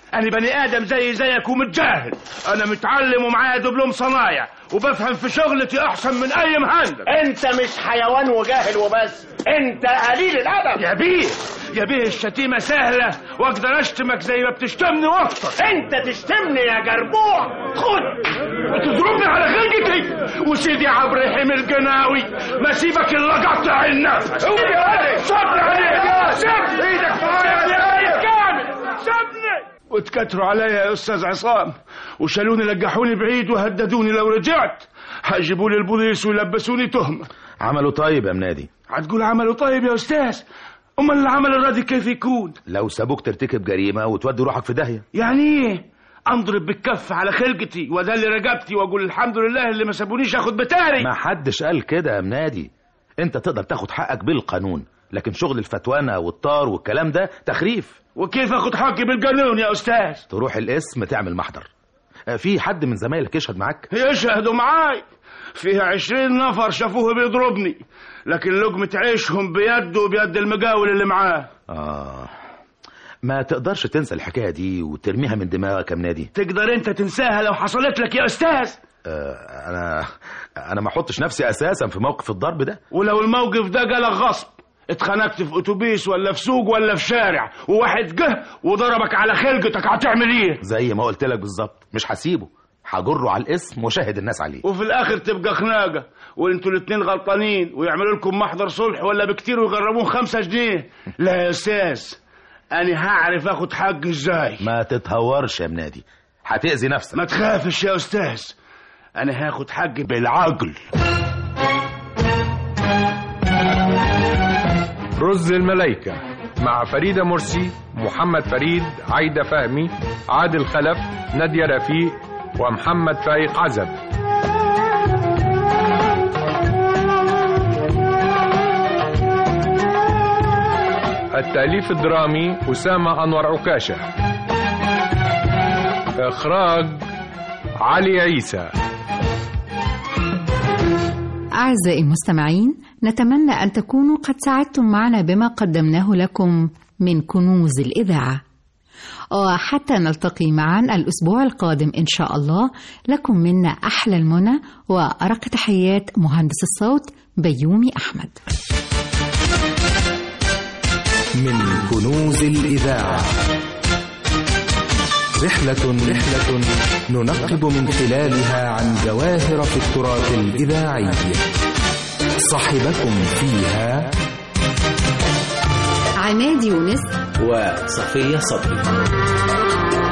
Speaker 20: انا بني ادم زي زيك ومتجاهل انا متعلم ومعايا دبلوم صنايع وبفهم في شغلتي احسن من اي مهندس
Speaker 5: انت مش حيوان وجاهل وبس انت قليل الادب
Speaker 20: يا بيه يا بيه الشتيمة سهلة واقدر اشتمك زي ما بتشتمني واكتر
Speaker 5: انت تشتمني يا جربوع خد
Speaker 20: تضربني على خلقتي وسيدي عبد الرحيم القناوي ما سيبك الا قطع النفس صبر عليك سيب ايدك معايا كامل سيبني واتكتروا عليا يا استاذ عصام وشالوني لقحوني بعيد وهددوني لو رجعت هيجيبوا لي البوليس ويلبسوني تهمه
Speaker 1: عملوا طيب يا منادي
Speaker 20: هتقول عملوا طيب يا استاذ امال العمل الراضي كيف يكون
Speaker 1: لو سابوك ترتكب جريمه وتودي روحك في داهيه
Speaker 20: يعني ايه انضرب بالكف على خلقتي وادلي رقبتي واقول الحمد لله اللي ما سابونيش اخد بتاري
Speaker 1: ما حدش قال كده يا منادي انت تقدر تاخد حقك بالقانون لكن شغل الفتوانه والطار والكلام ده تخريف
Speaker 20: وكيف اخد حقي بالقانون يا استاذ
Speaker 1: تروح القسم تعمل محضر آه، في حد من زمايلك يشهد معاك
Speaker 20: يشهدوا معاي فيها عشرين نفر شافوه بيضربني لكن لقمة عيشهم بيده وبيد المقاول اللي معاه
Speaker 1: اه ما تقدرش تنسى الحكايه دي وترميها من دماغك يا منادي
Speaker 20: تقدر انت تنساها لو حصلت لك يا استاذ
Speaker 1: آه انا انا ما احطش نفسي اساسا في موقف الضرب ده
Speaker 20: ولو الموقف ده جالك غصب اتخنقت في اتوبيس ولا في سوق ولا في شارع وواحد جه وضربك على خلقتك هتعمل ايه
Speaker 1: زي ما قلت لك بالظبط مش هسيبه هجره على الاسم وشاهد الناس عليه
Speaker 20: وفي الاخر تبقى خناقه وانتوا الاتنين غلطانين ويعملوا لكم محضر صلح ولا بكتير ويغرمون خمسة جنيه لا يا استاذ انا هعرف اخد حقي ازاي
Speaker 1: ما تتهورش يا منادي هتأذي نفسك
Speaker 20: ما تخافش يا استاذ انا هاخد حقي بالعقل
Speaker 17: رز الملايكة مع فريدة مرسي محمد فريد عايدة فهمي عادل خلف نادية رفيق ومحمد فايق عزب التأليف الدرامي أسامة أنور عكاشة إخراج علي عيسى
Speaker 8: أعزائي المستمعين نتمنى أن تكونوا قد ساعدتم معنا بما قدمناه لكم من كنوز الإذاعة وحتى نلتقي معا الأسبوع القادم إن شاء الله لكم منا أحلى المنى وأرق تحيات مهندس الصوت بيومي أحمد
Speaker 4: من كنوز الإذاعة رحلة رحلة ننقب من خلالها عن جواهر في التراث الإذاعي صاحبكم فيها
Speaker 8: عماد يونس
Speaker 9: وصفية صبري